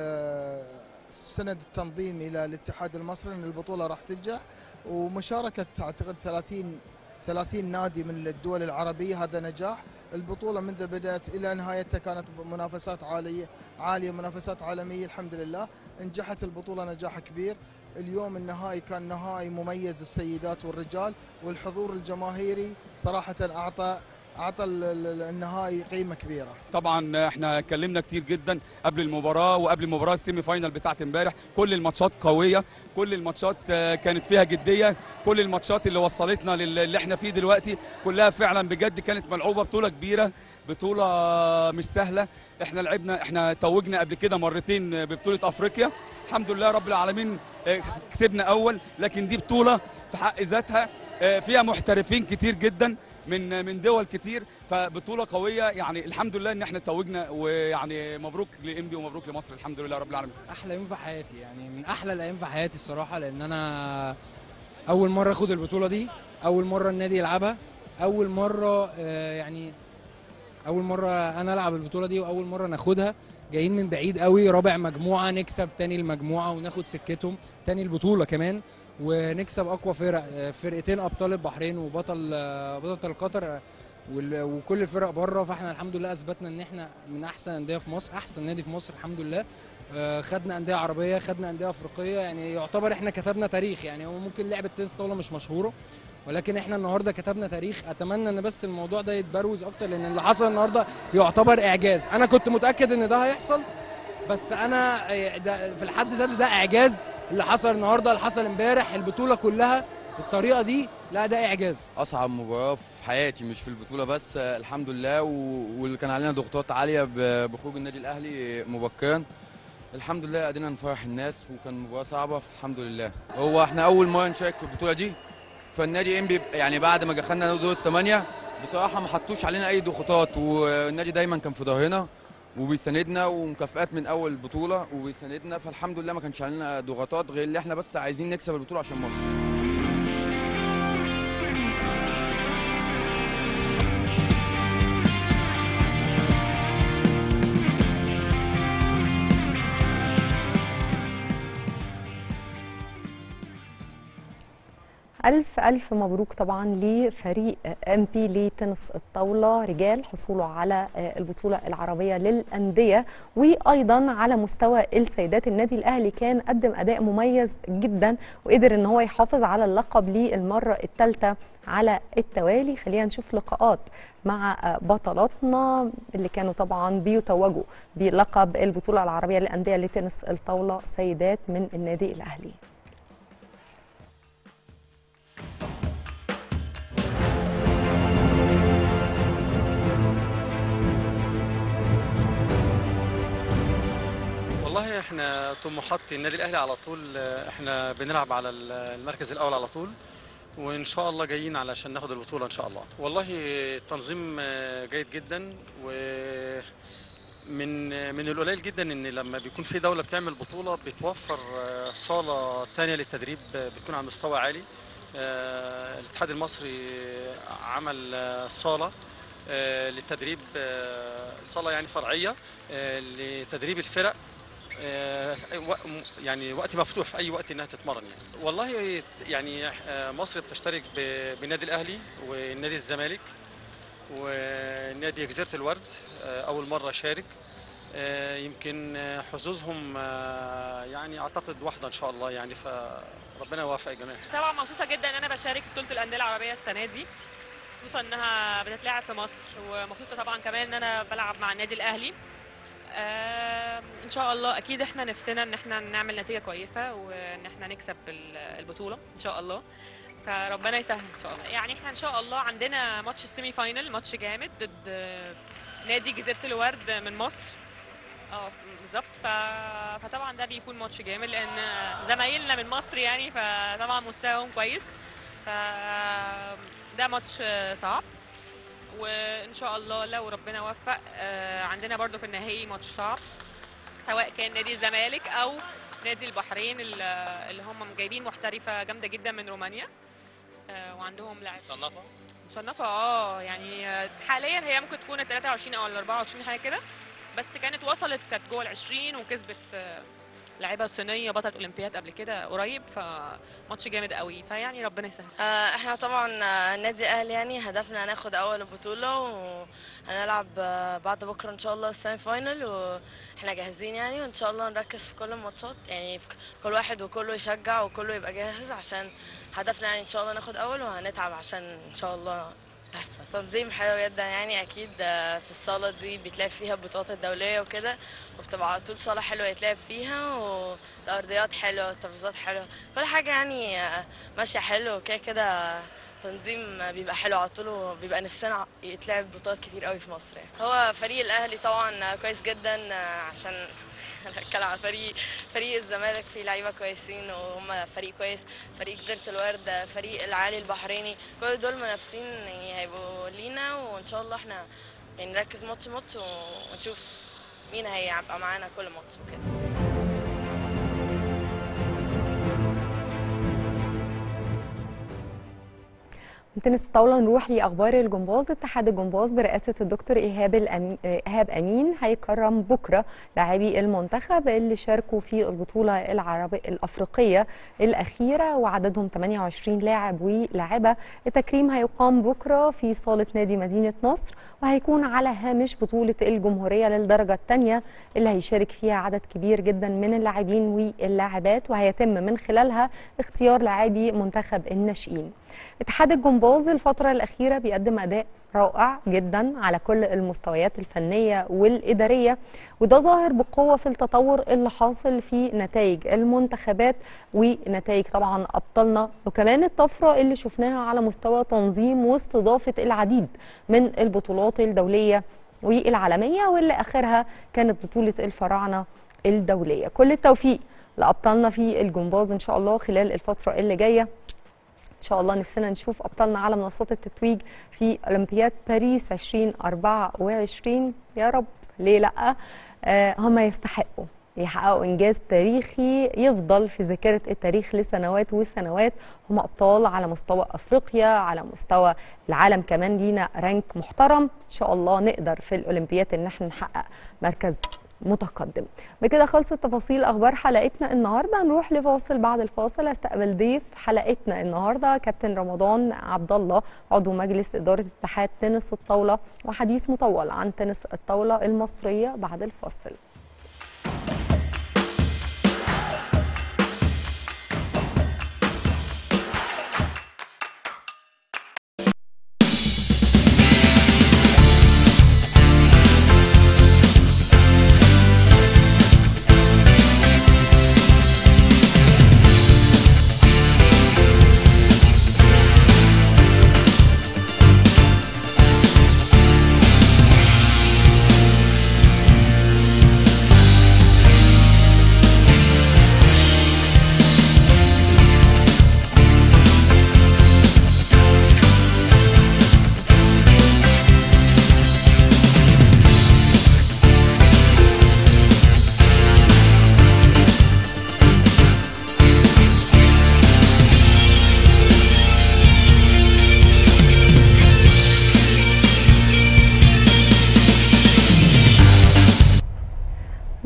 آه، سند التنظيم الى الاتحاد المصري ان البطوله راح تنجح ومشاركه اعتقد 30 30 نادي من الدول العربيه هذا نجاح البطوله منذ بدات الى نهايتها كانت منافسات عاليه عاليه منافسات عالميه الحمد لله نجحت البطوله نجاح كبير اليوم النهائي كان نهائي مميز السيدات والرجال والحضور الجماهيري صراحه اعطى اعطى ال- ال- النهائي قيمه كبيره طبعا احنا اتكلمنا كتير جدا قبل المباراه وقبل المباراه السيمي فاينال بتاعت امبارح كل الماتشات قويه كل الماتشات آه، كانت فيها جديه كل الماتشات اللي وصلتنا لل- اللي احنا فيه دلوقتي كلها فعلا بجد كانت ملعوبه بطوله كبيره بطوله مش سهله احنا لعبنا احنا توجنا قبل كده مرتين ببطوله افريقيا الحمد لله رب العالمين آه، كسبنا اول لكن دي بطوله في حق ذاتها آه، فيها محترفين كتير جدا من من دول كتير فبطوله قويه يعني الحمد لله ان احنا توجنا ويعني مبروك لانبي ومبروك لمصر الحمد لله رب العالمين احلى يوم في حياتي يعني من احلى الايام في حياتي الصراحه لان انا اول مره اخد البطوله دي اول مره النادي يلعبها اول مره آه، يعني اول مره انا العب البطوله دي واول مره ناخدها جايين من بعيد قوي رابع مجموعه نكسب تاني المجموعه وناخد سكتهم تاني البطوله كمان ونكسب اقوى فرق آه، فرقتين ابطال البحرين وبطل آه، بطل قطر آه، وال- وكل الفرق بره فاحنا الحمد لله اثبتنا ان احنا من احسن انديه في مصر احسن نادي في مصر الحمد لله آه، خدنا انديه عربيه خدنا انديه افريقيه يعني يعتبر احنا كتبنا تاريخ يعني هو ممكن لعبه تنس طاوله مش مشهوره ولكن احنا النهارده كتبنا تاريخ اتمنى ان بس الموضوع ده يتبروز اكتر لان اللي حصل النهارده يعتبر اعجاز انا كنت متاكد ان ده هيحصل بس انا آه، ده في الحد ذاته ده اعجاز اللي حصل النهارده اللي حصل امبارح البطوله كلها بالطريقه دي لا ده اعجاز اصعب مباراه في حياتي مش في البطوله بس آه، الحمد لله و- واللي كان علينا ضغوطات عاليه ب- بخروج النادي الاهلي مبكرا الحمد لله قدرنا نفرح الناس وكان مباراه صعبه الحمد لله هو احنا اول مره نشارك في البطوله دي فالنادي انبي يعني بعد ما دخلنا دور الثمانيه بصراحه ما حطوش علينا اي ضغوطات والنادي دايما كان في ظهرنا وبيساندنا ومكافئات من اول البطوله وبيساندنا فالحمد لله ما كانش علينا ضغوطات غير اللي احنا بس عايزين نكسب البطوله عشان مصر ألف ألف مبروك طبعا لفريق ام بي لتنس الطاولة رجال حصوله على البطولة العربية للأندية وأيضا على مستوى السيدات النادي الأهلي كان قدم أداء مميز جدا وقدر إن هو يحافظ على اللقب للمرة الثالثة على التوالي خلينا نشوف لقاءات مع بطلاتنا اللي كانوا طبعا بيتوجوا بلقب البطولة العربية للأندية لتنس الطاولة سيدات من النادي الأهلي والله احنا طموحات النادي الاهلي على طول اه، احنا بنلعب على ال- المركز الاول على طول وان شاء الله جايين علشان ناخد البطوله ان شاء الله والله التنظيم اه، جيد جدا و من من القليل جدا ان لما بيكون في دوله بتعمل بطوله بتوفر اه، صاله تانية للتدريب اه، بتكون على مستوى عالي اه، الاتحاد المصري عمل اه، صاله اه، للتدريب اه، صاله يعني فرعيه اه، لتدريب الفرق آه، في أي وق- م- يعني وقت مفتوح في اي وقت انها تتمرن يعني والله يعني آه، مصر بتشترك ب- بالنادي الاهلي ونادي الزمالك ونادي جزيره الورد آه، اول مره شارك آه، يمكن آه، حظوظهم آه، يعني اعتقد واحده ان شاء الله يعني فربنا يوفق الجميع طبعا مبسوطه جدا ان انا بشارك في بطوله الانديه العربيه السنه دي خصوصا انها بتتلعب في مصر ومبسوطه طبعا كمان ان انا بلعب مع النادي الاهلي آم، ان شاء الله اكيد احنا نفسنا ان احنا نعمل نتيجه كويسه وان احنا نكسب ال- البطوله ان شاء الله فربنا يسهل ان شاء الله يعني احنا ان شاء الله عندنا ماتش السيمي فاينل ماتش جامد ضد نادي جزيره الورد من مصر اه بالظبط ف... فطبعا ده بيكون ماتش جامد لان زمايلنا من مصر يعني فطبعا مستواهم كويس ف ده ماتش صعب وان شاء الله لو ربنا وفق آه، عندنا برضو في النهائي ماتش صعب سواء كان نادي الزمالك او نادي البحرين ال- اللي هم جايبين محترفه جامده جدا من رومانيا آه، وعندهم لاعب مصنفه مصنفة اه يعني آه، حاليا هي ممكن تكون ال 23 او ال 24 حاجة كده بس كانت وصلت كانت جوه ال 20 وكسبت آه، لاعبة صينية بطلة اولمبياد قبل كده قريب فماتش جامد قوي فيعني ربنا يسهل آه، احنا طبعا آه، النادي الاهلي يعني هدفنا هناخد اول البطوله وهنلعب آه، بعد بكره ان شاء الله السيمي فاينل واحنا جاهزين يعني وان شاء الله نركز في كل الماتشات يعني في كل واحد وكله يشجع وكله يبقى جاهز عشان هدفنا يعني ان شاء الله ناخد اول وهنتعب عشان ان شاء الله تحصل تنظيم حلو جدا يعني اكيد آه، في الصاله دي بيتلعب فيها البطولات الدوليه وكده وبتبقى على طول صاله حلوه يتلعب فيها والارضيات حلوه والترابيزات حلوه كل حاجه يعني آه، ماشيه حلو وكده كده تنظيم بيبقى حلو على طول وبيبقى نفسنا يتلعب بطولات كتير قوي في مصر يعني. هو فريق الاهلي طبعا كويس جدا آه، عشان بتكلم على فريق فريق الزمالك فيه لعيبه كويسين وهم فريق كويس فريق جزيره الورد فريق العالي البحريني كل دول منافسين يعني هيبقوا لينا وان شاء الله احنا يعني نركز ماتش ماتش ونشوف مين هيبقى معانا كل ماتش وكده من تنس الطاولة نروح لأخبار الجمباز اتحاد الجمباز برئاسة الدكتور إيهاب الأمي... إيهاب أمين هيكرم بكرة لاعبي المنتخب اللي شاركوا في البطولة العربية الأفريقية الأخيرة وعددهم 28 لاعب ولاعبة التكريم هيقام بكرة في صالة نادي مدينة نصر وهيكون على هامش بطولة الجمهورية للدرجة الثانية اللي هيشارك فيها عدد كبير جدا من اللاعبين واللاعبات وهيتم من خلالها اختيار لاعبي منتخب الناشئين اتحاد الجمباز الفترة الأخيرة بيقدم أداء رائع جدا على كل المستويات الفنية والإدارية وده ظاهر بقوة في التطور اللي حاصل في نتائج المنتخبات ونتائج طبعا أبطالنا وكمان الطفرة اللي شفناها على مستوى تنظيم واستضافة العديد من البطولات الدولية والعالمية واللي آخرها كانت بطولة الفراعنة الدولية كل التوفيق لأبطالنا في الجمباز إن شاء الله خلال الفترة اللي جاية ان شاء الله نفسنا نشوف ابطالنا على منصات التتويج في اولمبياد باريس 2024 يا رب ليه لا آه هم يستحقوا يحققوا انجاز تاريخي يفضل في ذاكره التاريخ لسنوات وسنوات هم ابطال على مستوى افريقيا على مستوى العالم كمان لينا رانك محترم ان شاء الله نقدر في الاولمبياد ان احنا نحقق مركز متقدم بكده خلصت تفاصيل اخبار حلقتنا النهارده نروح لفاصل بعد الفاصل استقبل ضيف حلقتنا النهارده كابتن رمضان عبد الله عضو مجلس اداره اتحاد تنس الطاوله وحديث مطول عن تنس الطاوله المصريه بعد الفاصل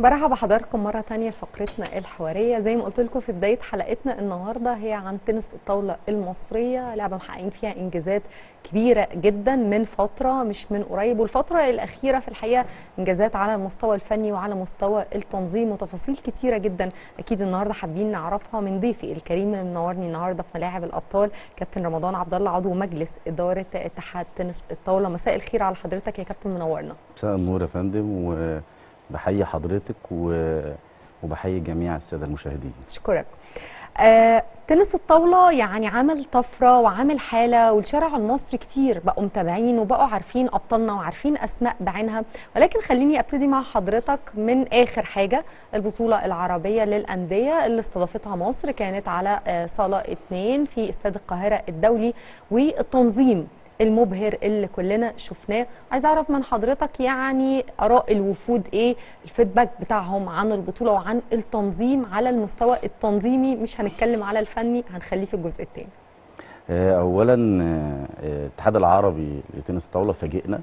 برحب بحضراتكم مرة تانية في فقرتنا الحوارية زي ما قلت لكم في بداية حلقتنا النهاردة هي عن تنس الطاولة المصرية لعبة محققين فيها إنجازات كبيرة جدا من فترة مش من قريب والفترة الأخيرة في الحقيقة إنجازات على المستوى الفني وعلى مستوى التنظيم وتفاصيل كتيرة جدا أكيد النهاردة حابين نعرفها من ضيفي الكريم اللي منورني النهاردة في ملاعب الأبطال كابتن رمضان عبد الله عضو مجلس إدارة اتحاد تنس الطاولة مساء الخير على حضرتك يا كابتن منورنا مساء النور يا فندم وبحيي حضرتك و... وبحيي جميع الساده المشاهدين اشكرك آه، تنس الطاولة يعني عمل طفرة وعامل حالة والشارع المصري كتير بقوا متابعين وبقوا عارفين أبطالنا وعارفين أسماء بعينها ولكن خليني أبتدي مع حضرتك من آخر حاجة البطولة العربية للأندية اللي استضافتها مصر كانت على آه، صالة اتنين في استاد القاهرة الدولي والتنظيم المبهر اللي كلنا شفناه عايز اعرف من حضرتك يعني اراء الوفود ايه الفيدباك بتاعهم عن البطوله وعن التنظيم على المستوى التنظيمي مش هنتكلم على الفني هنخليه في الجزء الثاني آه، اولا آه، الاتحاد العربي لتنس الطاوله فاجئنا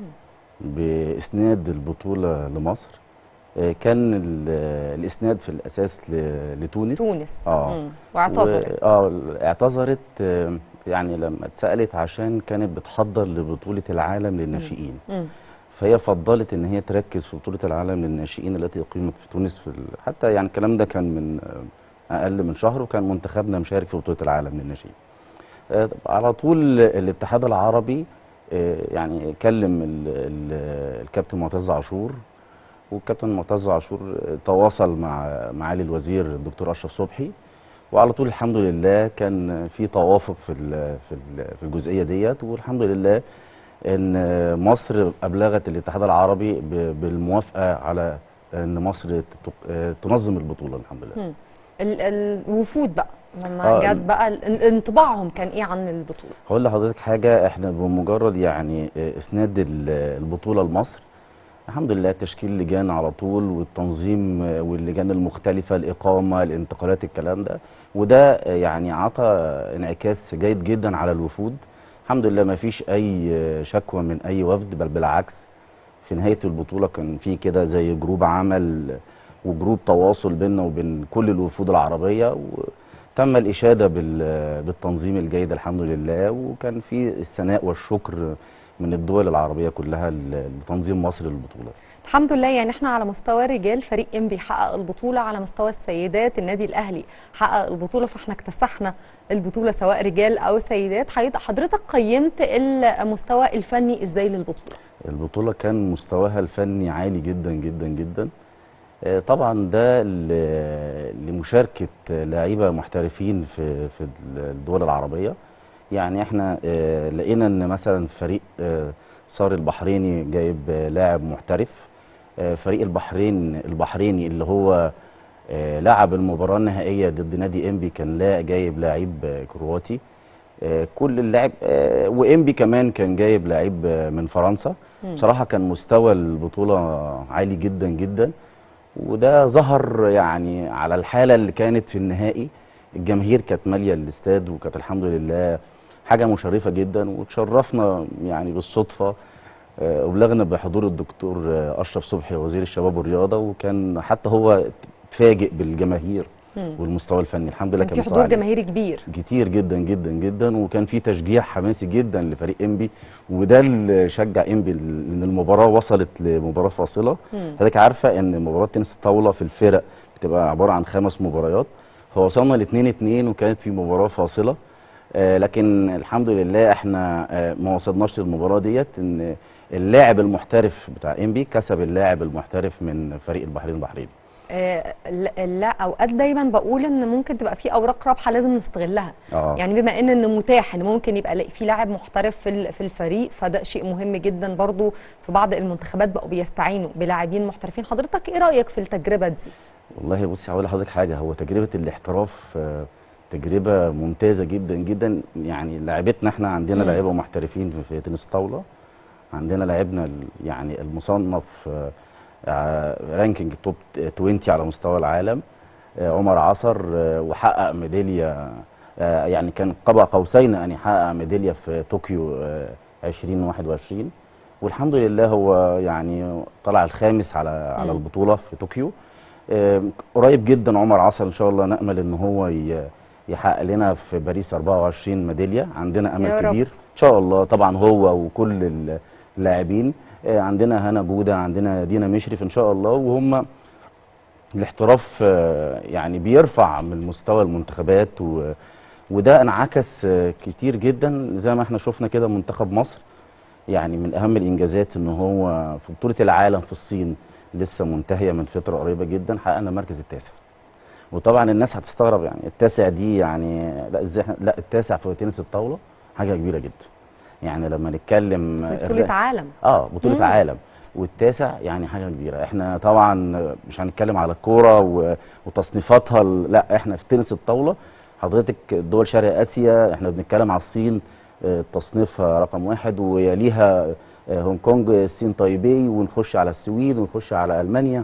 باسناد البطوله لمصر آه، كان ال- الاسناد في الاساس ل- لتونس تونس. اه مم. واعتذرت. و- اه اعتذرت آه، يعني لما اتسالت عشان كانت بتحضر لبطوله العالم للناشئين مم. فهي فضلت ان هي تركز في بطوله العالم للناشئين التي اقيمت في تونس في ال... حتى يعني الكلام ده كان من آه، اقل من شهر وكان منتخبنا مشارك في بطوله العالم للناشئين آه، طب على طول الاتحاد العربي آه، يعني كلم ال... ال... الكابتن معتز عاشور والكابتن معتز عاشور آه، تواصل مع معالي الوزير الدكتور اشرف صبحي وعلى طول الحمد لله كان في توافق في ال... في ال... في الجزئيه ديت والحمد لله ان مصر ابلغت الاتحاد العربي ب- بالموافقه على ان مصر تت- تنظم البطوله الحمد لله مم. ال- الوفود بقى لما آه، جت ال- بقى ال- انطباعهم كان ايه عن البطوله هقول لحضرتك حاجه احنا بمجرد يعني اسناد ال- البطوله لمصر الحمد لله تشكيل لجان على طول والتنظيم واللجان المختلفه الاقامه الانتقالات الكلام ده وده يعني عطى انعكاس جيد جدا على الوفود الحمد لله ما فيش اي شكوى من اي وفد بل بالعكس في نهايه البطوله كان في كده زي جروب عمل وجروب تواصل بيننا وبين كل الوفود العربيه وتم الاشاده بال- بالتنظيم الجيد الحمد لله وكان في الثناء والشكر من الدول العربيه كلها ل- لتنظيم مصر للبطوله الحمد لله يعني احنا على مستوى الرجال فريق ام بيحقق البطوله على مستوى السيدات النادي الاهلي حقق البطوله فاحنا اكتسحنا البطوله سواء رجال او سيدات حضرتك- حضرتك قيمت المستوى الفني ازاي للبطوله البطولة كان مستواها الفني عالي جدا جدا جدا آه، طبعا ده ل- لمشاركة لعيبة محترفين في في الدول العربية يعني احنا آه، لقينا ان مثلا فريق آه، صار البحريني جايب آه، لاعب محترف آه، فريق البحرين البحريني اللي هو آه، لعب المباراة النهائية ضد نادي انبي كان لا جايب لاعب آه، كرواتي آه، كل اللاعب آه، وانبي كمان كان جايب لعيب آه، من فرنسا مم. بصراحه كان مستوى البطوله عالي جدا جدا وده ظهر يعني على الحاله اللي كانت في النهائي الجماهير كانت ماليه الاستاد وكانت الحمد لله حاجه مشرفه جدا وتشرفنا يعني بالصدفه آه، أبلغنا بحضور الدكتور آه، أشرف صبحي وزير الشباب والرياضة وكان حتى هو اتفاجئ بالجماهير مم. والمستوى الفني الحمد لله كان كان في مستوى حضور عالي. جماهيري كبير كتير جدا جدا جدا وكان في تشجيع حماسي جدا لفريق انبي وده اللي شجع انبي ان المباراه وصلت لمباراه فاصله مم. حضرتك عارفه ان مباراه تنس الطاوله في الفرق بتبقى عباره عن خمس مباريات فوصلنا ل 2 2 وكانت في مباراه فاصله آه لكن الحمد لله احنا آه ما وصلناش للمباراه ديت ان اللاعب المحترف بتاع انبي كسب اللاعب المحترف من فريق البحرين البحرين آه، لا لا، اوقات دايما بقول ان ممكن تبقى في اوراق رابحه لازم نستغلها اه يعني بما ان ان متاح ان ممكن يبقى لا- في لاعب محترف في ال- في الفريق فده شيء مهم جدا برضو في بعض المنتخبات بقوا بيستعينوا بلاعبين محترفين حضرتك ايه رايك في التجربه دي والله بصي هقول لحضرتك حاجه هو تجربه الاحتراف آه، تجربه ممتازه جدا جدا يعني لعيبتنا احنا عندنا مم. لعيبه محترفين في- في تنس الطاوله عندنا لاعبنا ال- يعني المصنف آه، آه، رانكينج توب 20 على مستوى العالم آه، عمر عصر آه، وحقق ميداليه آه، يعني كان قاب قوسين ان يحقق ميداليه في طوكيو آه، 2021 والحمد لله هو يعني طلع الخامس على على مم. البطوله في طوكيو آم، قريب جدا عمر عسل ان شاء الله نامل ان هو ي- يحقق لنا في باريس 24 ميداليه عندنا امل يا رب. كبير ان شاء الله طبعا هو وكل ال- اللاعبين آه، عندنا هنا جوده عندنا دينا مشرف ان شاء الله وهم الاحتراف آه، يعني بيرفع من مستوى المنتخبات و وده انعكس آه، كتير جدا زي ما احنا شفنا كده منتخب مصر يعني من اهم الانجازات ان هو في بطوله العالم في الصين لسه منتهيه من فتره قريبه جدا حققنا المركز التاسع وطبعا الناس هتستغرب يعني التاسع دي يعني لا ازاي إحنا- لا التاسع في تنس الطاوله حاجه كبيره جدا يعني لما نتكلم بطولة عالم اه بطولة مم. عالم والتاسع يعني حاجة كبيرة احنا طبعا مش هنتكلم على الكورة و- وتصنيفاتها ال- لا احنا في تنس الطاولة حضرتك دول شرق اسيا احنا بنتكلم على الصين آه، تصنيفها رقم واحد ويليها آه، هونج كونج الصين تايبي ونخش على السويد ونخش على المانيا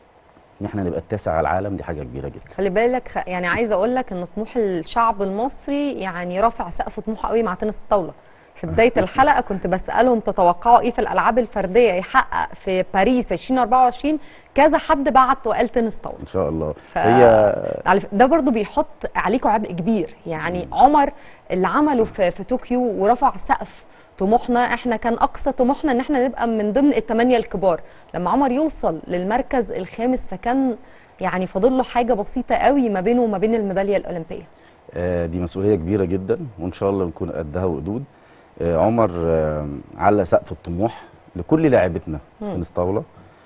ان احنا نبقى التاسع على العالم دي حاجة كبيرة جدا خلي بالك خ- يعني عايزه اقول لك ان طموح الشعب المصري يعني رافع سقف طموحه قوي مع تنس الطاوله في بدايه الحلقه كنت بسالهم تتوقعوا ايه في الالعاب الفرديه يحقق في باريس 2024 كذا حد بعت وقال تنس طاوله ان شاء الله ف... هي على ف- ده برضو بيحط عليكم عبء كبير يعني عمر اللي عمله في, في طوكيو ورفع سقف طموحنا احنا كان اقصى طموحنا ان احنا نبقى من ضمن الثمانيه الكبار لما عمر يوصل للمركز الخامس فكان يعني فاضل له حاجه بسيطه قوي ما بينه وما بين الميداليه الاولمبيه آه، دي مسؤولية كبيرة جدا وإن شاء الله نكون قدها وقدود آه، عمر آه، على سقف الطموح لكل لاعبتنا في مم. تنس طاولة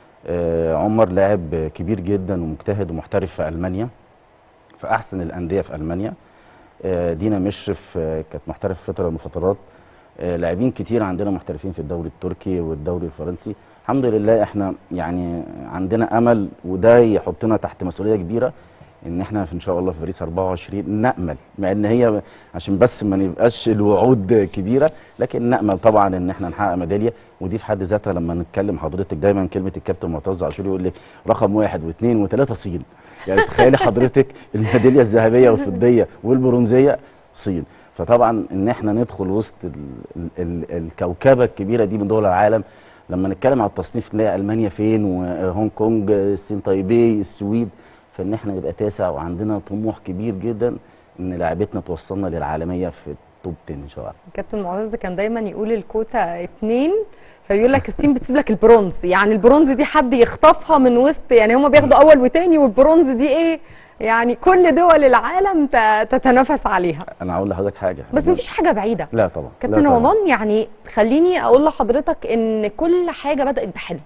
آه، عمر لاعب كبير جدا ومجتهد ومحترف في ألمانيا في أحسن الأندية في ألمانيا آه، دينا مشرف آه، كانت محترف فترة من الفترات آه، لاعبين كتير عندنا محترفين في الدوري التركي والدوري الفرنسي الحمد لله احنا يعني عندنا امل وده يحطنا تحت مسؤوليه كبيره ان احنا في ان شاء الله في باريس 24 نامل مع ان هي عشان بس ما نبقاش الوعود كبيره لكن نامل طبعا ان احنا نحقق ميداليه ودي في حد ذاتها لما نتكلم حضرتك دايما كلمه الكابتن معتز عاشور يقول لك رقم واحد واثنين وثلاثه صين يعني تخيلي حضرتك الميداليه الذهبيه والفضيه والبرونزيه صين فطبعا ان احنا ندخل وسط ال ال ال الكوكبه الكبيره دي من دول العالم لما نتكلم على التصنيف نلاقي المانيا فين وهونج كونج الصين تايبي السويد فان احنا نبقى تاسع وعندنا طموح كبير جدا ان لاعبتنا توصلنا للعالميه في التوب 10 ان شاء الله كابتن معتز كان دايما يقول الكوتا اتنين فيقول لك الصين بتسيب لك البرونز يعني البرونز دي حد يخطفها من وسط يعني هم بياخدوا اول وتاني والبرونز دي ايه يعني كل دول العالم ت- تتنافس عليها انا هقول لحضرتك حاجه بس مفيش حاجه بعيده لا طبعا لا كابتن طبعاً. رمضان يعني خليني اقول لحضرتك ان كل حاجه بدات بحلم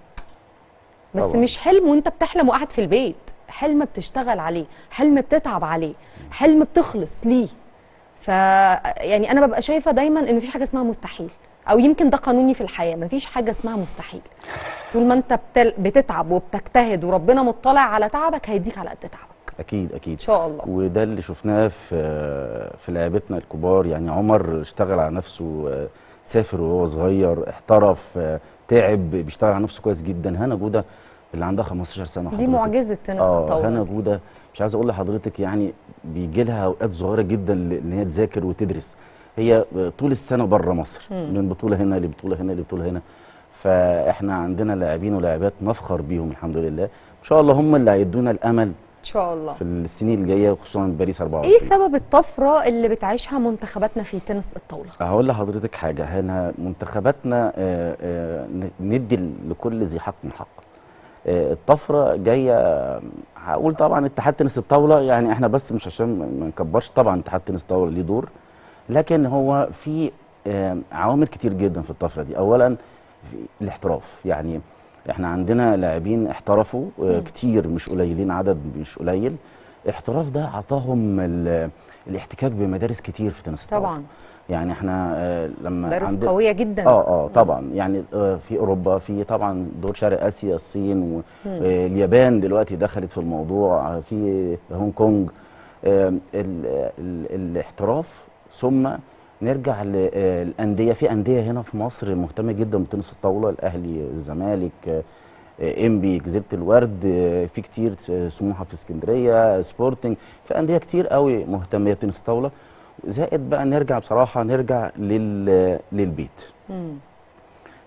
بس طبعاً. مش حلم وانت بتحلم وقاعد في البيت حلم بتشتغل عليه حلم بتتعب عليه حلم بتخلص ليه ف يعني انا ببقى شايفه دايما ان مفيش حاجه اسمها مستحيل او يمكن ده قانوني في الحياه مفيش حاجه اسمها مستحيل طول ما انت بتل... بتتعب وبتجتهد وربنا مطلع على تعبك هيديك على قد تعبك اكيد اكيد ان شاء الله وده اللي شفناه في في لعيبتنا الكبار يعني عمر اشتغل على نفسه آه، سافر وهو صغير احترف آه، تعب بيشتغل على نفسه كويس جدا هنا جوده اللي عندها 15 سنه دي حضرتك. معجزه تنس اه الطاوله هنا دي. جوده مش عايز اقول لحضرتك يعني بيجي لها اوقات صغيره جدا ل- ان هي تذاكر وتدرس هي طول السنه بره مصر مم. من بطوله هنا لبطوله هنا لبطوله هنا فاحنا عندنا لاعبين ولاعبات نفخر بيهم الحمد لله ان شاء الله هم اللي هيدونا الامل ان شاء الله في السنين الجايه خصوصا باريس 24 ايه سبب الطفره اللي بتعيشها منتخباتنا في تنس الطاوله هقول لحضرتك حاجه هنا منتخباتنا آه، آه، ن- ندي لكل ذي حق حق آه، الطفره جايه هقول طبعا اتحاد تنس الطاوله يعني احنا بس مش عشان ما- ما نكبرش طبعا اتحاد تنس الطاوله ليه دور لكن هو في آه، عوامل كتير جدا في الطفره دي اولا في الاحتراف يعني احنا عندنا لاعبين احترفوا آه، مم. كتير مش قليلين عدد مش قليل الاحتراف ده عطاهم ال- الاحتكاك بمدارس كتير في تنس الطاوله طبعا يعني احنا آه، لما مدارس عند- قوية جداً. اه اه طبعا يعني آه، في اوروبا في طبعا دول شرق اسيا الصين واليابان دلوقتي دخلت في الموضوع آه، في هونج كونج آه، ال- ال- الاحتراف ثم نرجع للانديه في انديه هنا في مصر مهتمه جدا بتنس الطاوله الاهلي الزمالك آه، آه، انبي جزيره الورد آه، في كتير آه، سموحه في اسكندريه سبورتنج في انديه كتير قوي مهتمه بتنس الطاوله زائد بقى نرجع بصراحه نرجع لل للبيت مم.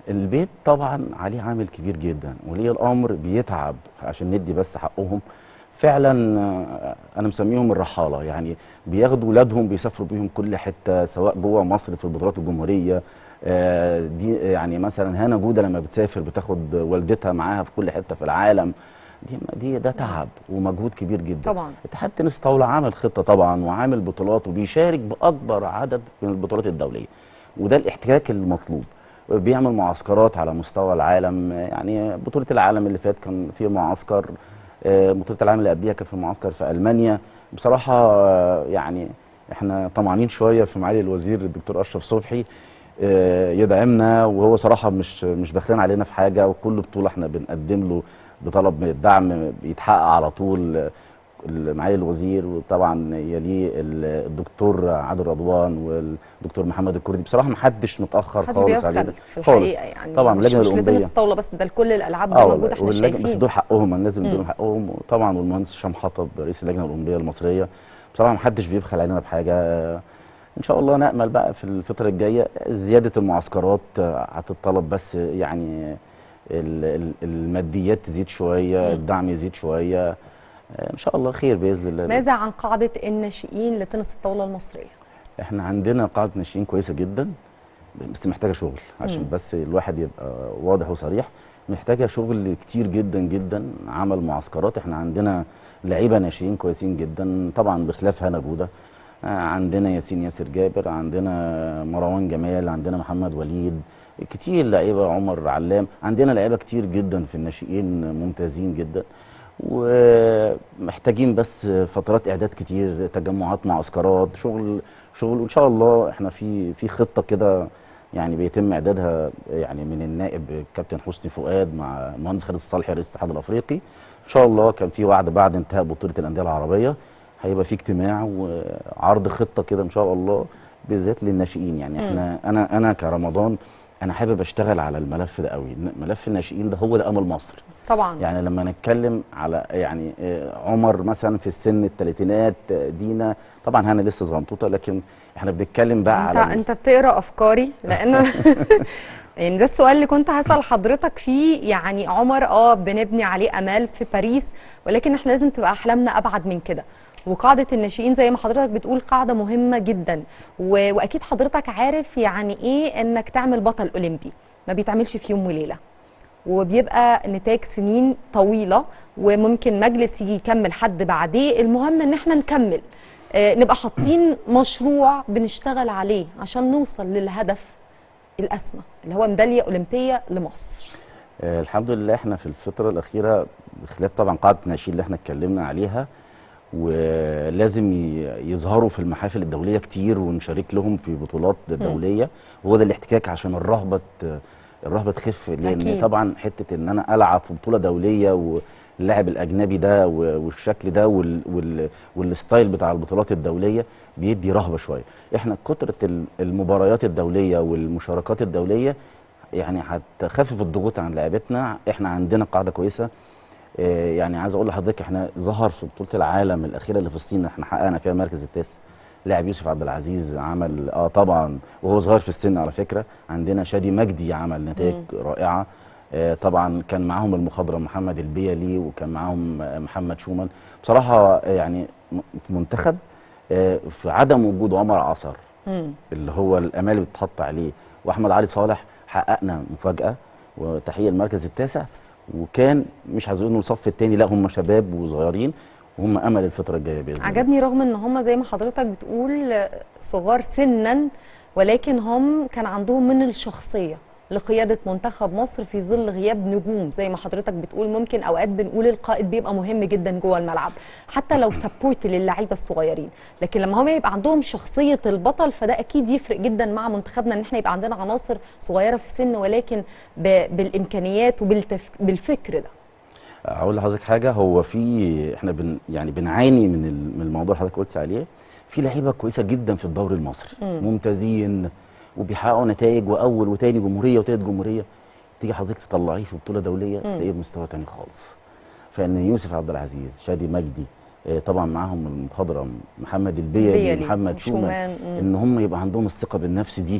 البيت طبعا عليه عامل كبير جدا ولي الامر بيتعب عشان ندي بس حقهم فعلا آه، انا مسميهم الرحاله يعني بياخدوا ولادهم بيسافروا بيهم كل حته سواء جوه مصر في البطولات الجمهوريه آه، دي يعني مثلا هنا جوده لما بتسافر بتاخد والدتها معاها في كل حته في العالم دي دي ده تعب ومجهود كبير جدا طبعا اتحاد تنس طاوله عامل خطه طبعا وعامل بطولات وبيشارك باكبر عدد من البطولات الدوليه وده الاحتكاك المطلوب بيعمل معسكرات على مستوى العالم يعني بطوله العالم اللي فات كان في معسكر آه، بطوله العالم اللي قبليها كان في معسكر في المانيا بصراحه آه، يعني احنا طمعانين شويه في معالي الوزير الدكتور اشرف صبحي آه، يدعمنا وهو صراحه مش مش بخلان علينا في حاجه وكل بطوله احنا بنقدم له بطلب من الدعم بيتحقق على طول آه، معالي الوزير وطبعا يليه ال- الدكتور عادل رضوان والدكتور محمد الكردي بصراحه ما حدش متاخر حد خالص علينا بيبخل في الحقيقه يعني طبعا مش اللجنه مش لتنس الاولمبيه الطاوله بس ده لكل الالعاب اه دي موجوده احنا واللجنة- شايفين بس دول حقهم لازم مم. يدوا حقهم طبعا والمهندس هشام حطب رئيس اللجنه الاولمبيه المصريه بصراحه ما حدش بيبخل علينا بحاجه ان شاء الله نامل بقى في الفتره الجايه زياده المعسكرات هتتطلب بس يعني ال- ال- الماديات تزيد شويه الدعم يزيد شويه ان شاء الله خير باذن الله ماذا عن قاعده الناشئين لتنس الطاوله المصريه احنا عندنا قاعده ناشئين كويسه جدا بس محتاجه شغل عشان مم. بس الواحد يبقى واضح وصريح محتاجه شغل كتير جدا جدا عمل معسكرات احنا عندنا لعيبه ناشئين كويسين جدا طبعا بخلاف هنا جوده آه، عندنا ياسين ياسر جابر عندنا مروان جمال عندنا محمد وليد كتير لعيبه عمر علام عندنا لعيبه كتير جدا في الناشئين ممتازين جدا ومحتاجين بس فترات اعداد كتير تجمعات معسكرات شغل شغل وان شاء الله احنا في في خطه كده يعني بيتم اعدادها يعني من النائب الكابتن حسني فؤاد مع المهندس خالد الصالحي رئيس الاتحاد الافريقي ان شاء الله كان في وعد بعد انتهاء بطوله الانديه العربيه هيبقى في اجتماع وعرض خطه كده ان شاء الله بالذات للناشئين يعني مم. احنا انا انا كرمضان انا حابب اشتغل على الملف ده قوي ملف الناشئين ده هو ده امل مصر طبعا يعني لما نتكلم على يعني آه، عمر مثلا في السن الثلاثينات آه، دينا طبعا انا لسه صغنطوطه لكن احنا بنتكلم بقى انت على انت بتقرا افكاري لان يعني ده السؤال اللي كنت هسال حضرتك فيه يعني عمر اه بنبني عليه امال في باريس ولكن احنا لازم تبقى احلامنا ابعد من كده وقاعده الناشئين زي ما حضرتك بتقول قاعده مهمه جدا و... واكيد حضرتك عارف يعني ايه انك تعمل بطل اولمبي ما بيتعملش في يوم وليله وبيبقى نتاج سنين طويله وممكن مجلس يجي يكمل حد بعديه المهم ان احنا نكمل آه، نبقى حاطين مشروع بنشتغل عليه عشان نوصل للهدف الاسمى اللي هو ميداليه اولمبيه لمصر آه الحمد لله احنا في الفتره الاخيره بخلاف طبعا قاعده الناشئين اللي احنا اتكلمنا عليها ولازم ي- يظهروا في المحافل الدوليه كتير ونشارك لهم في بطولات دوليه وهو ده الاحتكاك عشان الرهبه ت- الرهبه تخف لان أكيد. طبعا حته ان انا العب في بطوله دوليه واللاعب الاجنبي ده و- والشكل ده وال وال والستايل بتاع البطولات الدوليه بيدي رهبه شويه احنا كتره ال- المباريات الدوليه والمشاركات الدوليه يعني هتخفف الضغوط عن لعيبتنا احنا عندنا قاعده كويسه آه، يعني عايز اقول لحضرتك احنا ظهر في بطوله العالم الاخيره اللي في الصين احنا حققنا فيها المركز التاسع لاعب يوسف عبد العزيز عمل اه طبعا وهو صغير في السن على فكره عندنا شادي مجدي عمل نتائج رائعه آه طبعا كان معاهم المخضرم محمد البيلي وكان معاهم آه، محمد شومان بصراحه آه، يعني م- في منتخب آه، في عدم وجود عمر عصر مم. اللي هو الامال اللي بتحط عليه واحمد علي صالح حققنا مفاجاه وتحيه المركز التاسع وكان مش عايز اقول انه الصف الثاني لا هم شباب وصغيرين وهم امل الفتره الجايه باذن الله عجبني رغم ان هم زي ما حضرتك بتقول صغار سنا ولكن هم كان عندهم من الشخصيه لقياده منتخب مصر في ظل غياب نجوم زي ما حضرتك بتقول ممكن اوقات بنقول القائد بيبقى مهم جدا جوه الملعب حتى لو سبورت للعيبه الصغيرين لكن لما هم يبقى عندهم شخصيه البطل فده اكيد يفرق جدا مع منتخبنا ان احنا يبقى عندنا عناصر صغيره في السن ولكن ب- بالامكانيات وبالفكر ده اقول لحضرتك حاجه هو في احنا بن يعني بنعاني من ال- من الموضوع اللي حضرتك قلت عليه في لعيبه كويسه جدا في الدوري المصري مم. ممتازين وبيحققوا نتائج واول وتاني جمهوريه وتالت جمهوريه تيجي حضرتك تطلعيه في بطوله دوليه مم. تلاقيه بمستوى تاني خالص فان يوسف عبد العزيز شادي مجدي آه، طبعا معاهم المخضرم محمد البيلي البيلي محمد شومان وشومان، مم. ان هم يبقى عندهم الثقه بالنفس دي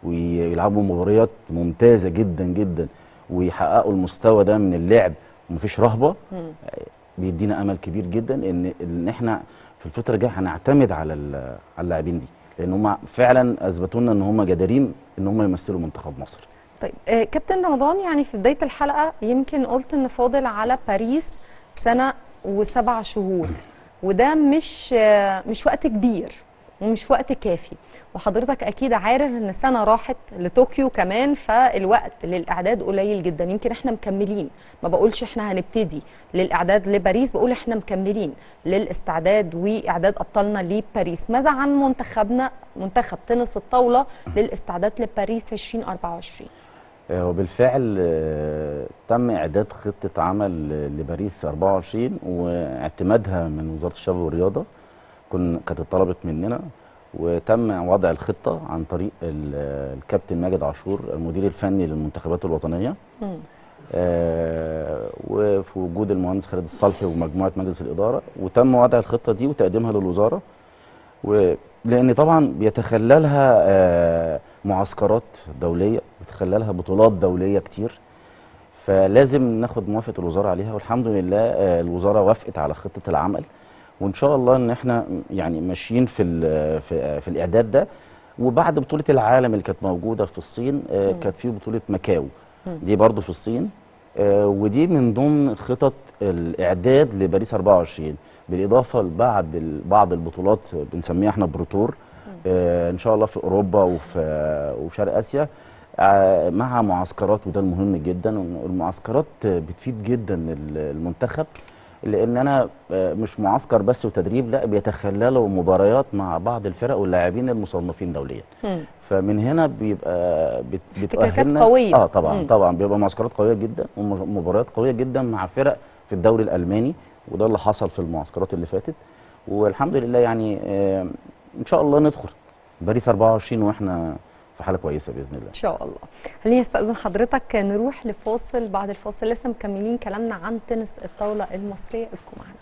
ويلعبوا مباريات ممتازه جدا جدا ويحققوا المستوى ده من اللعب ومفيش رهبه مم. بيدينا امل كبير جدا ان ان احنا في الفتره الجايه هنعتمد على ال- على اللاعبين دي لان هم فعلا اثبتوا لنا ان هم جدارين ان هم يمثلوا منتخب مصر طيب آه، كابتن رمضان يعني في بداية الحلقة يمكن قلت ان فاضل على باريس سنة وسبع شهور وده مش آه، مش وقت كبير ومش وقت كافي وحضرتك اكيد عارف ان السنه راحت لطوكيو كمان فالوقت للاعداد قليل جدا يمكن احنا مكملين ما بقولش احنا هنبتدي للاعداد لباريس بقول احنا مكملين للاستعداد واعداد ابطالنا لباريس ماذا عن منتخبنا منتخب تنس الطاوله للاستعداد لباريس 2024 آه، وبالفعل آه، تم اعداد خطه عمل آه، لباريس 24 واعتمادها من وزاره الشباب والرياضه كن كانت اتطلبت مننا وتم وضع الخطه عن طريق ال- الكابتن ماجد عاشور المدير الفني للمنتخبات الوطنيه آه، وفي وجود المهندس خالد الصالحي ومجموعه مجلس الاداره وتم وضع الخطه دي وتقديمها للوزاره ولان طبعا بيتخللها آه، معسكرات دوليه بيتخللها بطولات دوليه كتير فلازم ناخد موافقه الوزاره عليها والحمد لله آه، الوزاره وافقت على خطه العمل وان شاء الله ان احنا يعني ماشيين في ال- في, في الاعداد ده وبعد بطوله العالم اللي كانت موجوده في الصين آه، مم. كانت في بطوله ماكاو مم. دي برضو في الصين آه، ودي من ضمن خطط الاعداد لباريس 24 بالاضافه لبعض ال- بعض البطولات بنسميها احنا بروتور آه، ان شاء الله في اوروبا وفي وفي شرق اسيا آه، مع معسكرات وده المهم جدا المعسكرات بتفيد جدا ال- المنتخب لان انا آه، مش معسكر بس وتدريب لا بيتخللوا مباريات مع بعض الفرق واللاعبين المصنفين دوليا مم. فمن هنا بيبقى بت- احتكاكات بتؤهلنا قوية. اه طبعا مم. طبعا بيبقى معسكرات قويه جدا ومباريات قويه جدا مع فرق في الدوري الالماني وده اللي حصل في المعسكرات اللي فاتت والحمد لله يعني آه ان شاء الله ندخل باريس 24 واحنا في حاله كويسه باذن الله ان شاء الله خليني استاذن حضرتك نروح لفاصل بعد الفاصل لسه مكملين كلامنا عن تنس الطاوله المصريه ابقوا معانا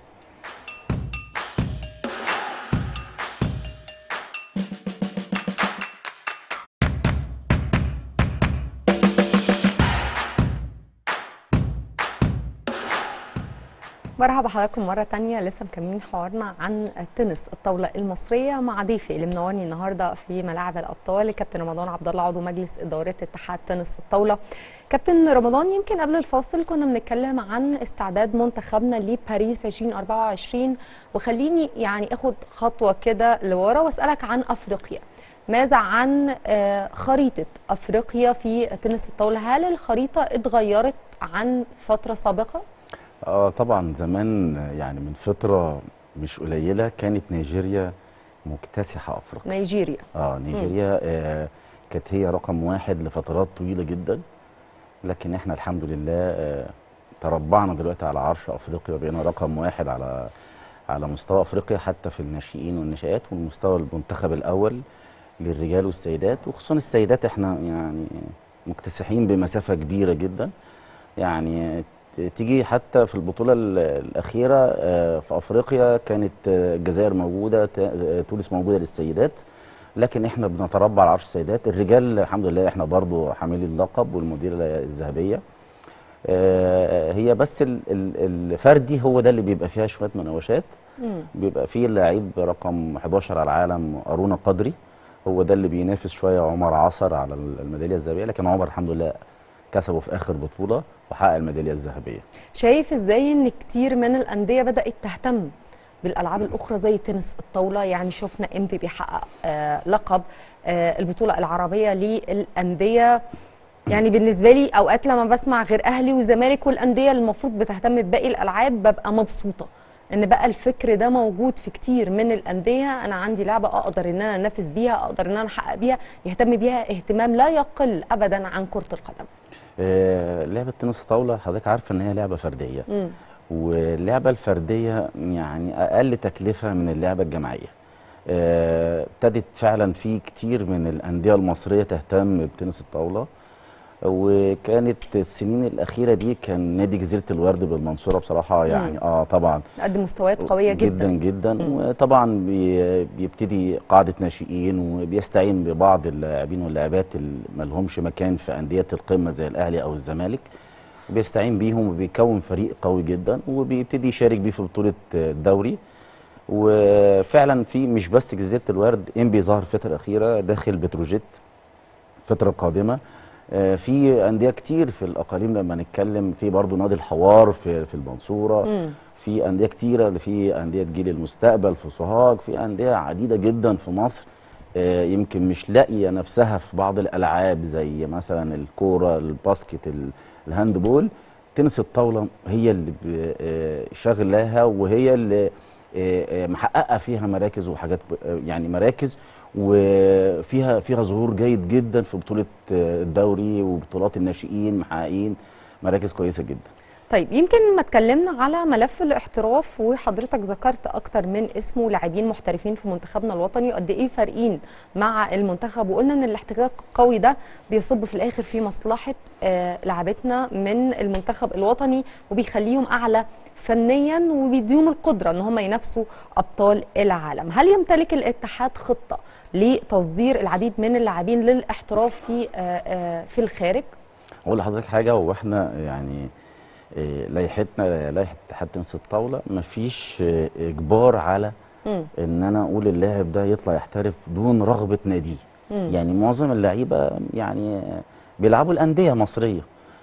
مرحبا بحضراتكم مرة تانية لسه مكملين حوارنا عن تنس الطاولة المصرية مع ضيفي اللي منورني النهاردة في ملاعب الأبطال الكابتن رمضان عبد الله عضو مجلس إدارة اتحاد تنس الطاولة كابتن رمضان يمكن قبل الفاصل كنا بنتكلم عن استعداد منتخبنا لباريس 2024 وخليني يعني اخد خطوة كده لورا واسألك عن أفريقيا ماذا عن آه، خريطة أفريقيا في تنس الطاولة هل الخريطة اتغيرت عن فترة سابقة؟ اه طبعا زمان يعني من فتره مش قليله كانت نيجيريا مكتسحه افريقيا نيجيريا اه نيجيريا آه كانت هي رقم واحد لفترات طويله جدا لكن احنا الحمد لله آه تربعنا دلوقتي على عرش افريقيا وبقينا رقم واحد على على مستوى افريقيا حتى في الناشئين والنشآت والمستوى المنتخب الاول للرجال والسيدات وخصوصا السيدات احنا يعني مكتسحين بمسافه كبيره جدا يعني ت- تيجي حتى في البطوله ال- الاخيره آه، في افريقيا كانت آه، الجزائر موجوده ت- آه، تونس موجوده للسيدات لكن احنا بنتربع على عرش السيدات الرجال الحمد لله احنا برضو حاملي اللقب والمديره الذهبيه آه، هي بس ال- ال- الفردي هو ده اللي بيبقى فيها شويه مناوشات بيبقى فيه اللعيب رقم 11 على العالم أرونا قدري هو ده اللي بينافس شويه عمر عصر على الميداليه الذهبيه لكن عمر الحمد لله كسبه في اخر بطوله وحقق الميداليه الذهبيه شايف ازاي ان كتير من الانديه بدات تهتم بالالعاب الاخرى زي تنس الطاوله يعني شفنا امبي بيحقق آه لقب آه البطوله العربيه للانديه يعني بالنسبه لي اوقات لما بسمع غير اهلي وزمالك والانديه اللي المفروض بتهتم بباقي الالعاب ببقى مبسوطه ان بقى الفكر ده موجود في كتير من الانديه انا عندي لعبه اقدر ان انا انافس بيها اقدر ان انا احقق بيها يهتم بيها اهتمام لا يقل ابدا عن كره القدم آه، لعبه تنس طاوله حضرتك عارفه ان هي لعبه فرديه مم. واللعبه الفرديه يعني اقل تكلفه من اللعبه الجماعيه آه، ابتدت فعلا في كتير من الانديه المصريه تهتم بتنس الطاوله وكانت السنين الاخيره دي كان نادي جزيره الورد بالمنصوره بصراحه يعني اه طبعا قدم مستويات قويه جدا جدا جدا وطبعا بي- بيبتدي قاعده ناشئين وبيستعين ببعض اللاعبين واللاعبات اللي ما لهمش مكان في انديه القمه زي الاهلي او الزمالك بيستعين بيهم وبيكون فريق قوي جدا وبيبتدي يشارك بيه في بطوله الدوري وفعلا في مش بس جزيره الورد انبي ظهر الفتره الاخيره داخل بتروجيت الفتره القادمه آه، في انديه كتير في الاقاليم لما نتكلم في برضو نادي الحوار في في المنصوره مم. في انديه كتيره في انديه جيل المستقبل في سوهاج في انديه عديده جدا في مصر آه، يمكن مش لاقيه نفسها في بعض الالعاب زي مثلا الكوره الباسكت ال- الهاندبول تنس الطاوله هي اللي ب- آه، شغلاها وهي اللي آه، آه، محققه فيها مراكز وحاجات ب- آه، يعني مراكز وفيها فيها ظهور جيد جدا في بطوله آه، الدوري وبطولات الناشئين محققين مراكز كويسه جدا طيب يمكن ما اتكلمنا على ملف الاحتراف وحضرتك ذكرت اكتر من اسمه لاعبين محترفين في منتخبنا الوطني وقد ايه فارقين مع المنتخب وقلنا ان الاحتكاك القوي ده بيصب في الاخر في مصلحه آه لاعبتنا من المنتخب الوطني وبيخليهم اعلى فنيا وبيديهم القدره ان هم ينافسوا ابطال العالم هل يمتلك الاتحاد خطه لتصدير العديد من اللاعبين للاحتراف في آه آه في الخارج اقول لحضرتك حاجه هو احنا يعني آه، لائحتنا لائحه اتحاد تنس الطاوله مفيش آه، اجبار على مم. ان انا اقول اللاعب ده يطلع يحترف دون رغبه ناديه مم. يعني معظم اللعيبه يعني آه، بيلعبوا الانديه مصريه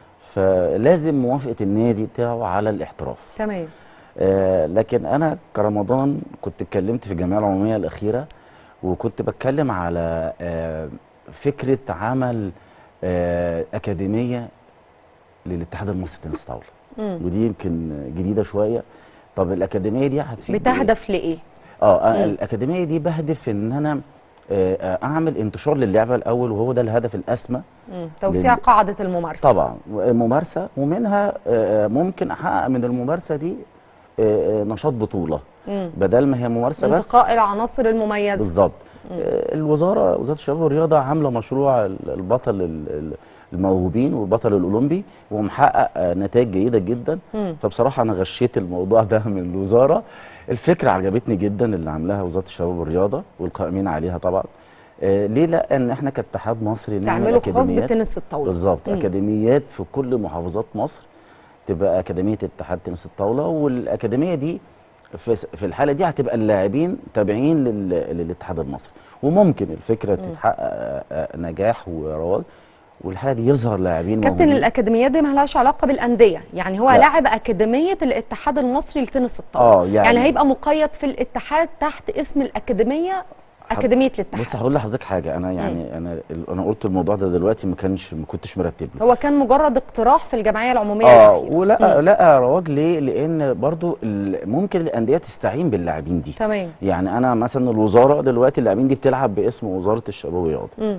فلازم موافقه النادي بتاعه على الاحتراف تمام آه، لكن انا كرمضان كنت اتكلمت في الجمعيه العموميه الاخيره وكنت بتكلم على آه، فكره عمل آه، اكاديميه للاتحاد المصري للتنس طاوله مم. ودي يمكن جديده شويه طب الاكاديميه دي هتفيد بإيه؟ بتهدف لايه اه مم. آه، الاكاديميه دي بهدف ان انا آه، آه، اعمل انتشار للعبه الاول وهو ده الهدف الاسمى مم. توسيع لل- قاعده الممارسه طبعا ممارسه ومنها آه، آه، ممكن احقق من الممارسه دي آه، آه، نشاط بطوله مم. بدل ما هي ممارسه بس انتقاء العناصر المميزه بالظبط مم. آه، الوزاره وزاره الشباب والرياضه عامله مشروع ال- البطل ال- ال- الموهوبين والبطل الاولمبي ومحقق آه، نتائج جيده جدا مم. فبصراحه انا غشيت الموضوع ده من الوزاره الفكره عجبتني جدا اللي عاملاها وزاره الشباب والرياضه والقائمين عليها طبعا آه، ليه لا ان احنا كاتحاد مصري نعمل تعملوا خاص أكاديميات بتنس الطاوله بالظبط مم. اكاديميات في كل محافظات مصر تبقى اكاديميه اتحاد تنس الطاوله والاكاديميه دي في في الحاله دي هتبقى اللاعبين تابعين لل- للاتحاد المصري وممكن الفكره مم. تتحقق آه، آه، نجاح ورواج والحاله دي يظهر لاعبين كابتن موهوبين. الاكاديميات دي مالهاش علاقه بالانديه يعني هو لا. لاعب اكاديميه الاتحاد المصري لتنس الطاوله اه يعني, يعني هيبقى مقيد في الاتحاد تحت اسم الاكاديميه اكاديميه الاتحاد بص هقول لحضرتك حاجه انا يعني انا انا قلت الموضوع ده دلوقتي ما كانش ما كنتش مرتب له هو كان مجرد اقتراح في الجمعيه العموميه اه الأخيرة. ولا مم. لا رواج ليه لان برضو ال- ممكن الانديه تستعين باللاعبين دي تمام يعني انا مثلا الوزاره دلوقتي اللاعبين دي بتلعب باسم وزاره الشباب والرياضه مم.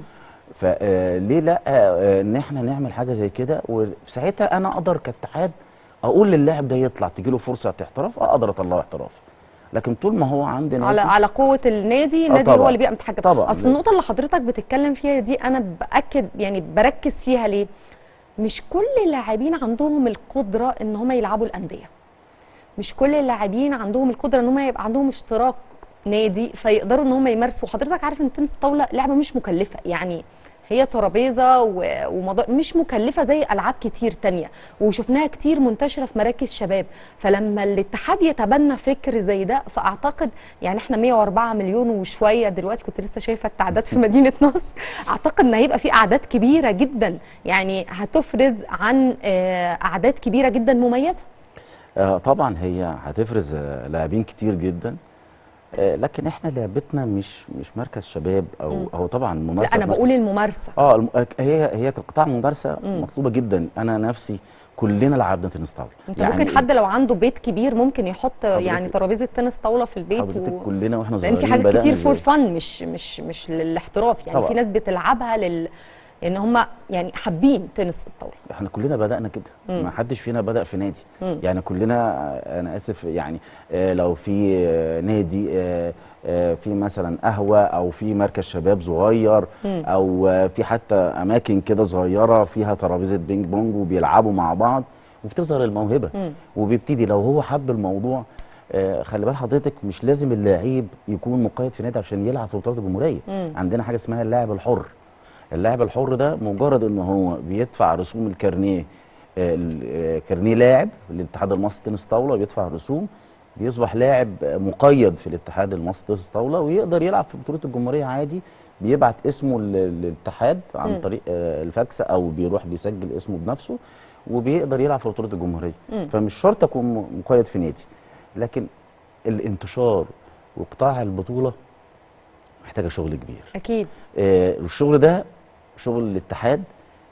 فليه لا آه، ان احنا نعمل حاجه زي كده وفي ساعتها انا اقدر كاتحاد اقول للاعب ده يطلع تجي له فرصه احتراف اقدر اطلعه احتراف لكن طول ما هو عندي على نادي على قوه النادي آه النادي طبعاً. هو اللي بيبقى متحكم طبعاً، اصل لازم. النقطه اللي حضرتك بتتكلم فيها دي انا باكد يعني بركز فيها ليه مش كل اللاعبين عندهم القدره ان هم يلعبوا الانديه مش كل اللاعبين عندهم القدره ان هم يبقى عندهم اشتراك نادي فيقدروا ان هم يمارسوا حضرتك عارف ان تنس الطاوله لعبه مش مكلفه يعني هي ترابيزه و- وموضوع مش مكلفه زي العاب كتير تانية وشفناها كتير منتشره في مراكز شباب فلما الاتحاد يتبنى فكر زي ده فاعتقد يعني احنا 104 مليون وشويه دلوقتي كنت لسه شايفه التعداد في مدينه نصر اعتقد ان هيبقى في اعداد كبيره جدا يعني هتفرض عن آه، اعداد كبيره جدا مميزه آه طبعا هي هتفرز آه، لاعبين كتير جدا آه لكن احنا لعبتنا مش مش مركز شباب او مم. او طبعا لا الممارسه انا في مركز- بقول الممارسه اه الم- هي هي كقطاع ممارسه مم. مطلوبه جدا انا نفسي كلنا لعبنا تنس طاوله انت يعني ممكن حد لو عنده بيت كبير ممكن يحط يعني حضرتك- ترابيزه تنس طاوله في البيت حضرتك كلنا واحنا لان صغيرين في حاجات بدأنا كتير فور إزاي؟ فن مش مش مش للاحتراف يعني طبعا. في ناس بتلعبها لل ان هم يعني حابين تنس الطاوله احنا كلنا بدأنا كده مم. ما حدش فينا بدأ في نادي مم. يعني كلنا آه، انا اسف يعني آه، لو في آه، نادي آه، آه، في مثلا قهوة او في مركز شباب صغير مم. او آه، في حتى اماكن كده صغيرة فيها ترابيزة بينج بونج وبيلعبوا مع بعض وبتظهر الموهبة مم. وبيبتدي لو هو حب الموضوع آه، خلي بال حضرتك مش لازم اللعيب يكون مقيد في نادي عشان يلعب في بطولات الجمهورية مم. عندنا حاجة اسمها اللاعب الحر اللاعب الحر ده مجرد ان هو بيدفع رسوم الكارنيه آه، ال- آه، كارنيه لاعب للاتحاد المصري تنس طاوله بيدفع رسوم بيصبح لاعب آه، مقيد في الاتحاد المصري تنس طاوله ويقدر يلعب في بطوله الجمهوريه عادي بيبعت اسمه لل- للاتحاد عن مم. طريق آه، الفاكس او بيروح بيسجل اسمه بنفسه وبيقدر يلعب في بطوله الجمهوريه مم. فمش شرط اكون م- مقيد في نادي لكن الانتشار وقطاع البطوله محتاجه شغل كبير اكيد آه، والشغل ده شغل الاتحاد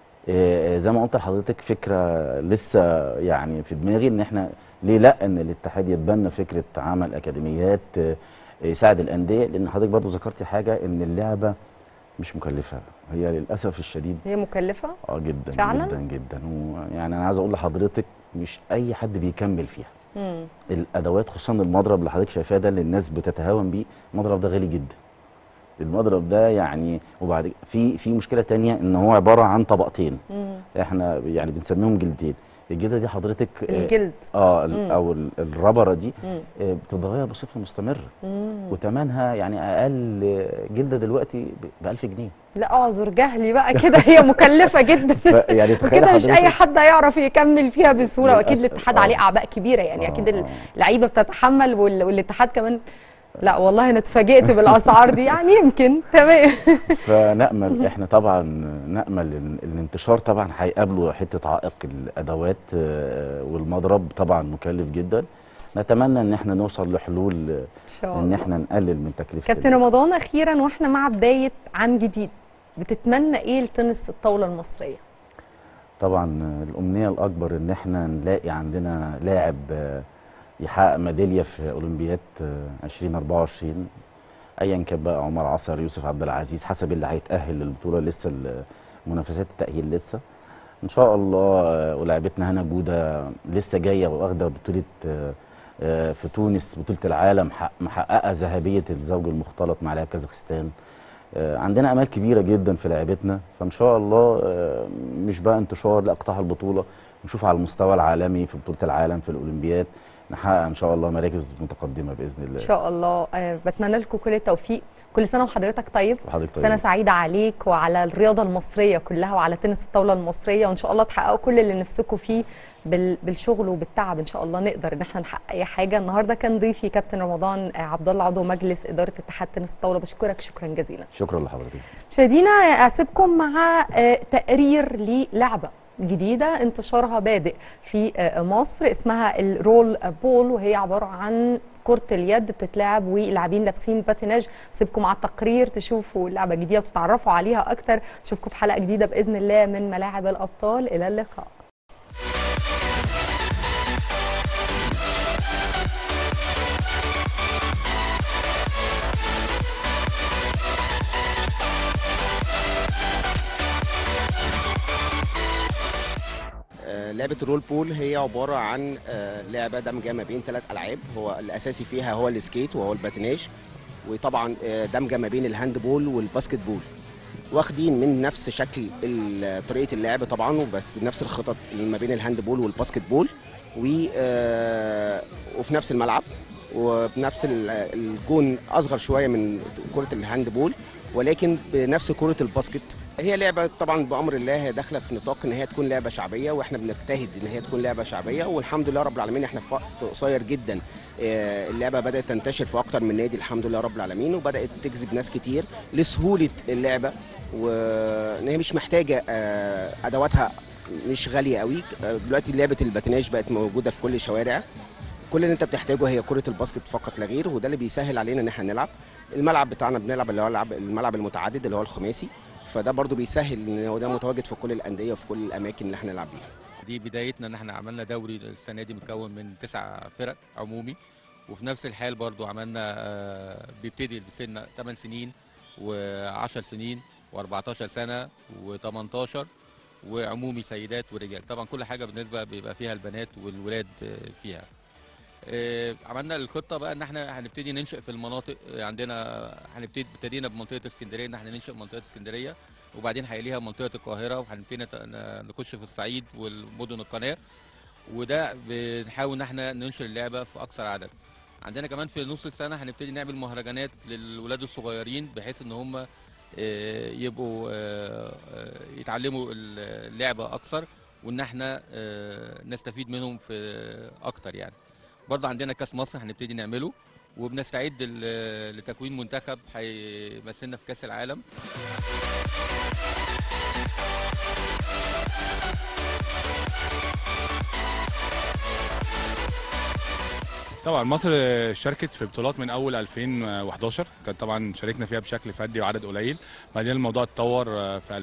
آه، زي ما قلت لحضرتك فكره لسه يعني في دماغي ان احنا ليه لا ان الاتحاد يتبنى فكره عمل اكاديميات آه، يساعد الانديه لان حضرتك برضو ذكرتي حاجه ان اللعبه مش مكلفه هي للاسف الشديد هي مكلفه اه جدا فعلاً؟ جدا جدا ويعني انا عايز اقول لحضرتك مش اي حد بيكمل فيها مم. الادوات خصوصا المضرب اللي حضرتك شايفاه ده اللي الناس بتتهاون بيه المضرب ده غالي جدا المضرب ده يعني وبعد في في مشكله تانية ان هو عباره عن طبقتين مم. احنا يعني بنسميهم جلدين الجلده دي حضرتك آه، الجلد. اه ال- مم. او ال- الربره دي مم. آه، بتتغير بصفه مستمره مم. وثمنها يعني اقل جلده دلوقتي ب 1000 جنيه لا اعذر جهلي بقى كده هي مكلفه جدا ف- يعني تخيل وكده مش اي حضرتك- حد هيعرف يكمل فيها بسهوله واكيد للأسف، الاتحاد آه. عليه اعباء كبيره يعني اكيد اللعيبه بتتحمل وال- والاتحاد كمان لا والله انا اتفاجئت بالاسعار دي يعني يمكن تمام فنأمل احنا طبعا نأمل ان الانتشار طبعا هيقابله حته عائق الادوات آه، والمضرب طبعا مكلف جدا نتمنى ان احنا نوصل لحلول آه، شاء ان الله. احنا نقلل من تكلفه كابتن رمضان اخيرا واحنا مع بدايه عام جديد بتتمنى ايه لتنس الطاوله المصريه طبعا آه، الامنيه الاكبر ان احنا نلاقي عندنا لاعب آه، يحقق ميداليه في اولمبياد آه، 2024 ايا كان بقى عمر عصر يوسف عبد العزيز حسب اللي هيتاهل للبطوله لسه ال- منافسات التاهيل لسه ان شاء الله آه، ولاعبتنا هنا جوده لسه جايه واخده بطوله آه، آه، في تونس بطوله العالم حق- محققه ذهبيه الزوج المختلط مع لاعب كازاخستان آه، عندنا امال كبيره جدا في لعبتنا فان شاء الله آه، مش بقى انتشار لا قطاع البطوله نشوف على المستوى العالمي في بطوله العالم في الاولمبياد نحقق ان شاء الله مراكز متقدمه باذن الله ان شاء الله آه، بتمنى لكم كل التوفيق كل سنه وحضرتك طيب وحضرتك طيب. سنه سعيده عليك وعلى الرياضه المصريه كلها وعلى تنس الطاوله المصريه وان شاء الله تحققوا كل اللي نفسكم فيه بال- بالشغل وبالتعب ان شاء الله نقدر ان احنا نحقق اي حاجه النهارده كان ضيفي كابتن رمضان آه، عبد الله عضو مجلس اداره اتحاد تنس الطاوله بشكرك شكرا جزيلا شكرا لحضرتك مشاهدينا اسيبكم مع آه، تقرير للعبه جديده انتشارها بادئ في آه، مصر اسمها الرول بول وهي عباره عن كرة اليد بتتلعب واللاعبين لابسين باتيناج سيبكم مع التقرير تشوفوا اللعبة الجديدة وتتعرفوا عليها أكتر أشوفكم في حلقة جديدة بإذن الله من ملاعب الأبطال إلى اللقاء آه، لعبة الرول بول هي عبارة عن آه، لعبة دمجة ما بين ثلاث ألعاب هو الأساسي فيها هو السكيت وهو الباتيناج وطبعا آه، دمجة ما بين الهاند بول والباسكت بول واخدين من نفس شكل ال- طريقة اللعب طبعا وبس بنفس الخطط اللي ما بين الهاند بول والباسكت بول و آه، وفي نفس الملعب وبنفس ال- الجون اصغر شويه من كره الهاند بول ولكن بنفس كره الباسكت هي لعبه طبعا بامر الله هي داخله في نطاق ان هي تكون لعبه شعبيه واحنا بنجتهد ان هي تكون لعبه شعبيه والحمد لله رب العالمين احنا في وقت قصير جدا آه، اللعبه بدات تنتشر في اكتر من نادي الحمد لله رب العالمين وبدات تجذب ناس كتير لسهوله اللعبه وان هي مش محتاجه آه، ادواتها مش غاليه قوي آه، دلوقتي لعبه الباتيناج بقت موجوده في كل الشوارع كل اللي انت بتحتاجه هي كره الباسكت فقط لا غير وده اللي بيسهل علينا ان احنا نلعب الملعب بتاعنا بنلعب اللي هو اللعب- الملعب المتعدد اللي هو الخماسي فده برضو بيسهل ان هو ده متواجد في كل الانديه وفي كل الاماكن اللي احنا نلعب بيها دي بدايتنا ان احنا عملنا دوري السنه دي مكون من تسع فرق عمومي وفي نفس الحال برضو عملنا آه، بيبتدي بسن 8 سنين و10 سنين و14 سنه و18 وعمومي سيدات ورجال طبعا كل حاجه بالنسبه بيبقى فيها البنات والولاد آه، فيها آه، عملنا الخطه بقى ان احنا هنبتدي ننشئ في المناطق آه، عندنا هنبتدي ابتدينا بمنطقه اسكندريه ان احنا ننشئ منطقه اسكندريه وبعدين هيليها منطقه القاهره وهنبتدي نت- ن- نخش في الصعيد والمدن القناه وده بنحاول ان احنا ننشر اللعبه في اكثر عدد عندنا كمان في نص السنه هنبتدي نعمل مهرجانات للولاد الصغيرين بحيث ان هم آه، يبقوا آه، آه، يتعلموا اللعبه اكثر وان احنا آه، نستفيد منهم في اكتر يعني برضه عندنا كاس مصر هنبتدي نعمله وبنستعد ل- لتكوين منتخب هيمثلنا في كاس العالم طبعا مصر شاركت في بطولات من اول 2011 كان طبعا شاركنا فيها بشكل فردي وعدد قليل بعدين الموضوع اتطور في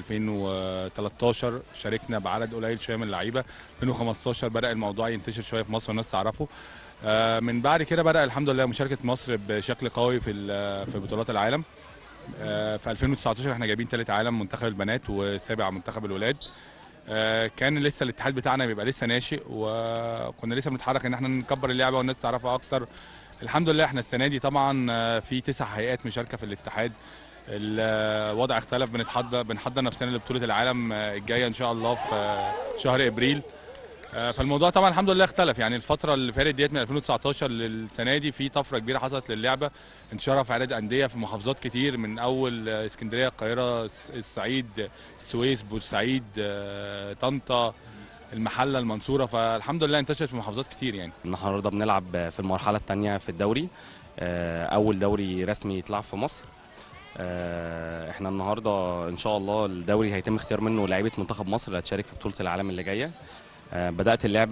2013 شاركنا بعدد قليل شويه من اللعيبه 2015 بدا الموضوع ينتشر شويه في مصر والناس تعرفه آه، من بعد كده بدا الحمد لله مشاركه مصر بشكل قوي في ال- في بطولات العالم آه، في 2019 احنا جايبين ثالث عالم منتخب البنات وسابع منتخب الولاد آه، كان لسه الاتحاد بتاعنا بيبقى لسه ناشئ وكنا لسه بنتحرك ان احنا نكبر اللعبه والناس تعرفها اكتر الحمد لله احنا السنه دي طبعا آه، في تسع هيئات مشاركه في الاتحاد الوضع اختلف بنتحضر بنحضر نفسنا لبطوله العالم آه، الجايه ان شاء الله في آه، شهر ابريل آه، فالموضوع طبعا الحمد لله اختلف يعني الفتره اللي فاتت ديت من 2019 للسنه دي في طفره كبيره حصلت للعبه انتشارها في عدد انديه في محافظات كتير من اول آه، اسكندريه القاهره الصعيد السويس بورسعيد آه، طنطا المحله المنصوره فالحمد لله انتشرت في محافظات كتير يعني النهارده بنلعب في المرحله الثانيه في الدوري آه، اول دوري رسمي يتلعب في مصر آه، احنا النهارده ان شاء الله الدوري هيتم اختيار منه لعيبه منتخب مصر اللي هتشارك في بطوله العالم اللي جايه آه، بدات اللعبه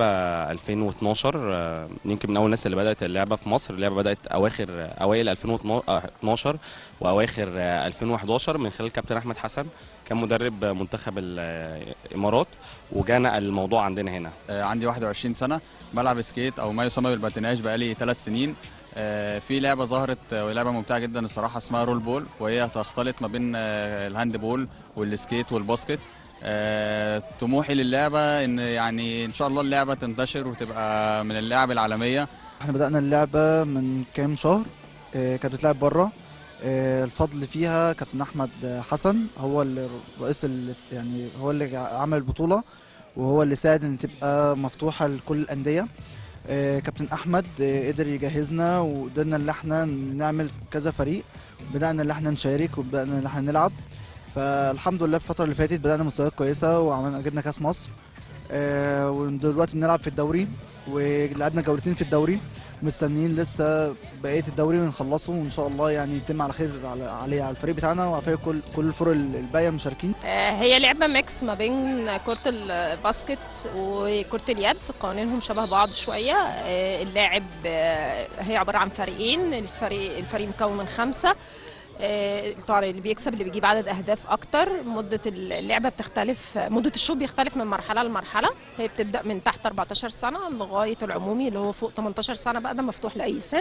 2012 آه، يمكن من اول الناس اللي بدات اللعبه في مصر اللعبه بدات اواخر اوائل 2012 واواخر آه، 2011 من خلال كابتن احمد حسن كان مدرب منتخب الامارات وجانا الموضوع عندنا هنا آه، عندي 21 سنة بلعب سكيت أو ما يسمى بالباتيناج بقالي ثلاث سنين آه، في لعبة ظهرت آه، ولعبة ممتعة جدا الصراحة اسمها رول بول وهي تختلط ما بين آه، الهاند بول والسكيت والباسكت آه، طموحي للعبة إن يعني إن شاء الله اللعبة تنتشر وتبقى من اللعب العالمية احنا بدأنا اللعبة من كام شهر آه، كانت بتلعب بره آه، الفضل فيها كابتن احمد حسن هو اللي رئيس ال- يعني هو اللي عمل البطولة وهو اللي ساعد ان تبقى مفتوحة لكل الأندية آه، كابتن احمد آه، قدر يجهزنا وقدرنا ان احنا نعمل كذا فريق بدأنا ان احنا نشارك وبدأنا ان احنا نلعب فالحمد لله في الفترة اللي فاتت بدأنا مستويات كويسة وعملنا جبنا كاس مصر آه، ودلوقتي بنلعب في الدوري ولعبنا جولتين في الدوري مستنيين لسه بقيه الدوري ونخلصه وان شاء الله يعني يتم على خير على عليه على الفريق بتاعنا وعلى فريق كل كل الفرق الباقيه المشاركين آه، هي لعبة ميكس ما بين كرة الباسكت وكرة اليد قوانينهم شبه بعض شوية آه، اللاعب آه، هي عبارة عن فريقين الفريق الفريق مكون من خمسة آه، طبعا اللي بيكسب اللي بيجيب عدد اهداف اكتر مده اللعبه بتختلف مده الشوط بيختلف من مرحله لمرحله هي بتبدا من تحت 14 سنه لغايه العمومي اللي هو فوق 18 سنه بقى ده مفتوح لاي سن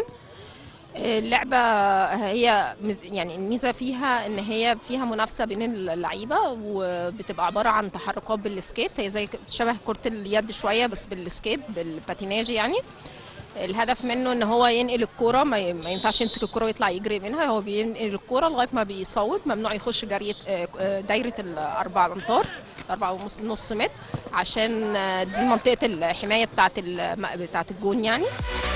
اللعبة هي مز- يعني الميزة فيها إن هي فيها منافسة بين اللعيبة وبتبقى عبارة عن تحركات بالسكيت هي زي ك- شبه كرة اليد شوية بس بالسكيت بالباتيناج يعني الهدف منه ان هو ينقل الكرة ما ي- ما ينفعش يمسك الكرة ويطلع يجري منها هو بينقل الكرة لغاية ما بيصوب ممنوع يخش جرية آه، آه، دايرة الأربع أمتار أربعة ونص نص متر عشان آه، دي منطقة الحماية بتاعة الم- بتاعة الجون يعني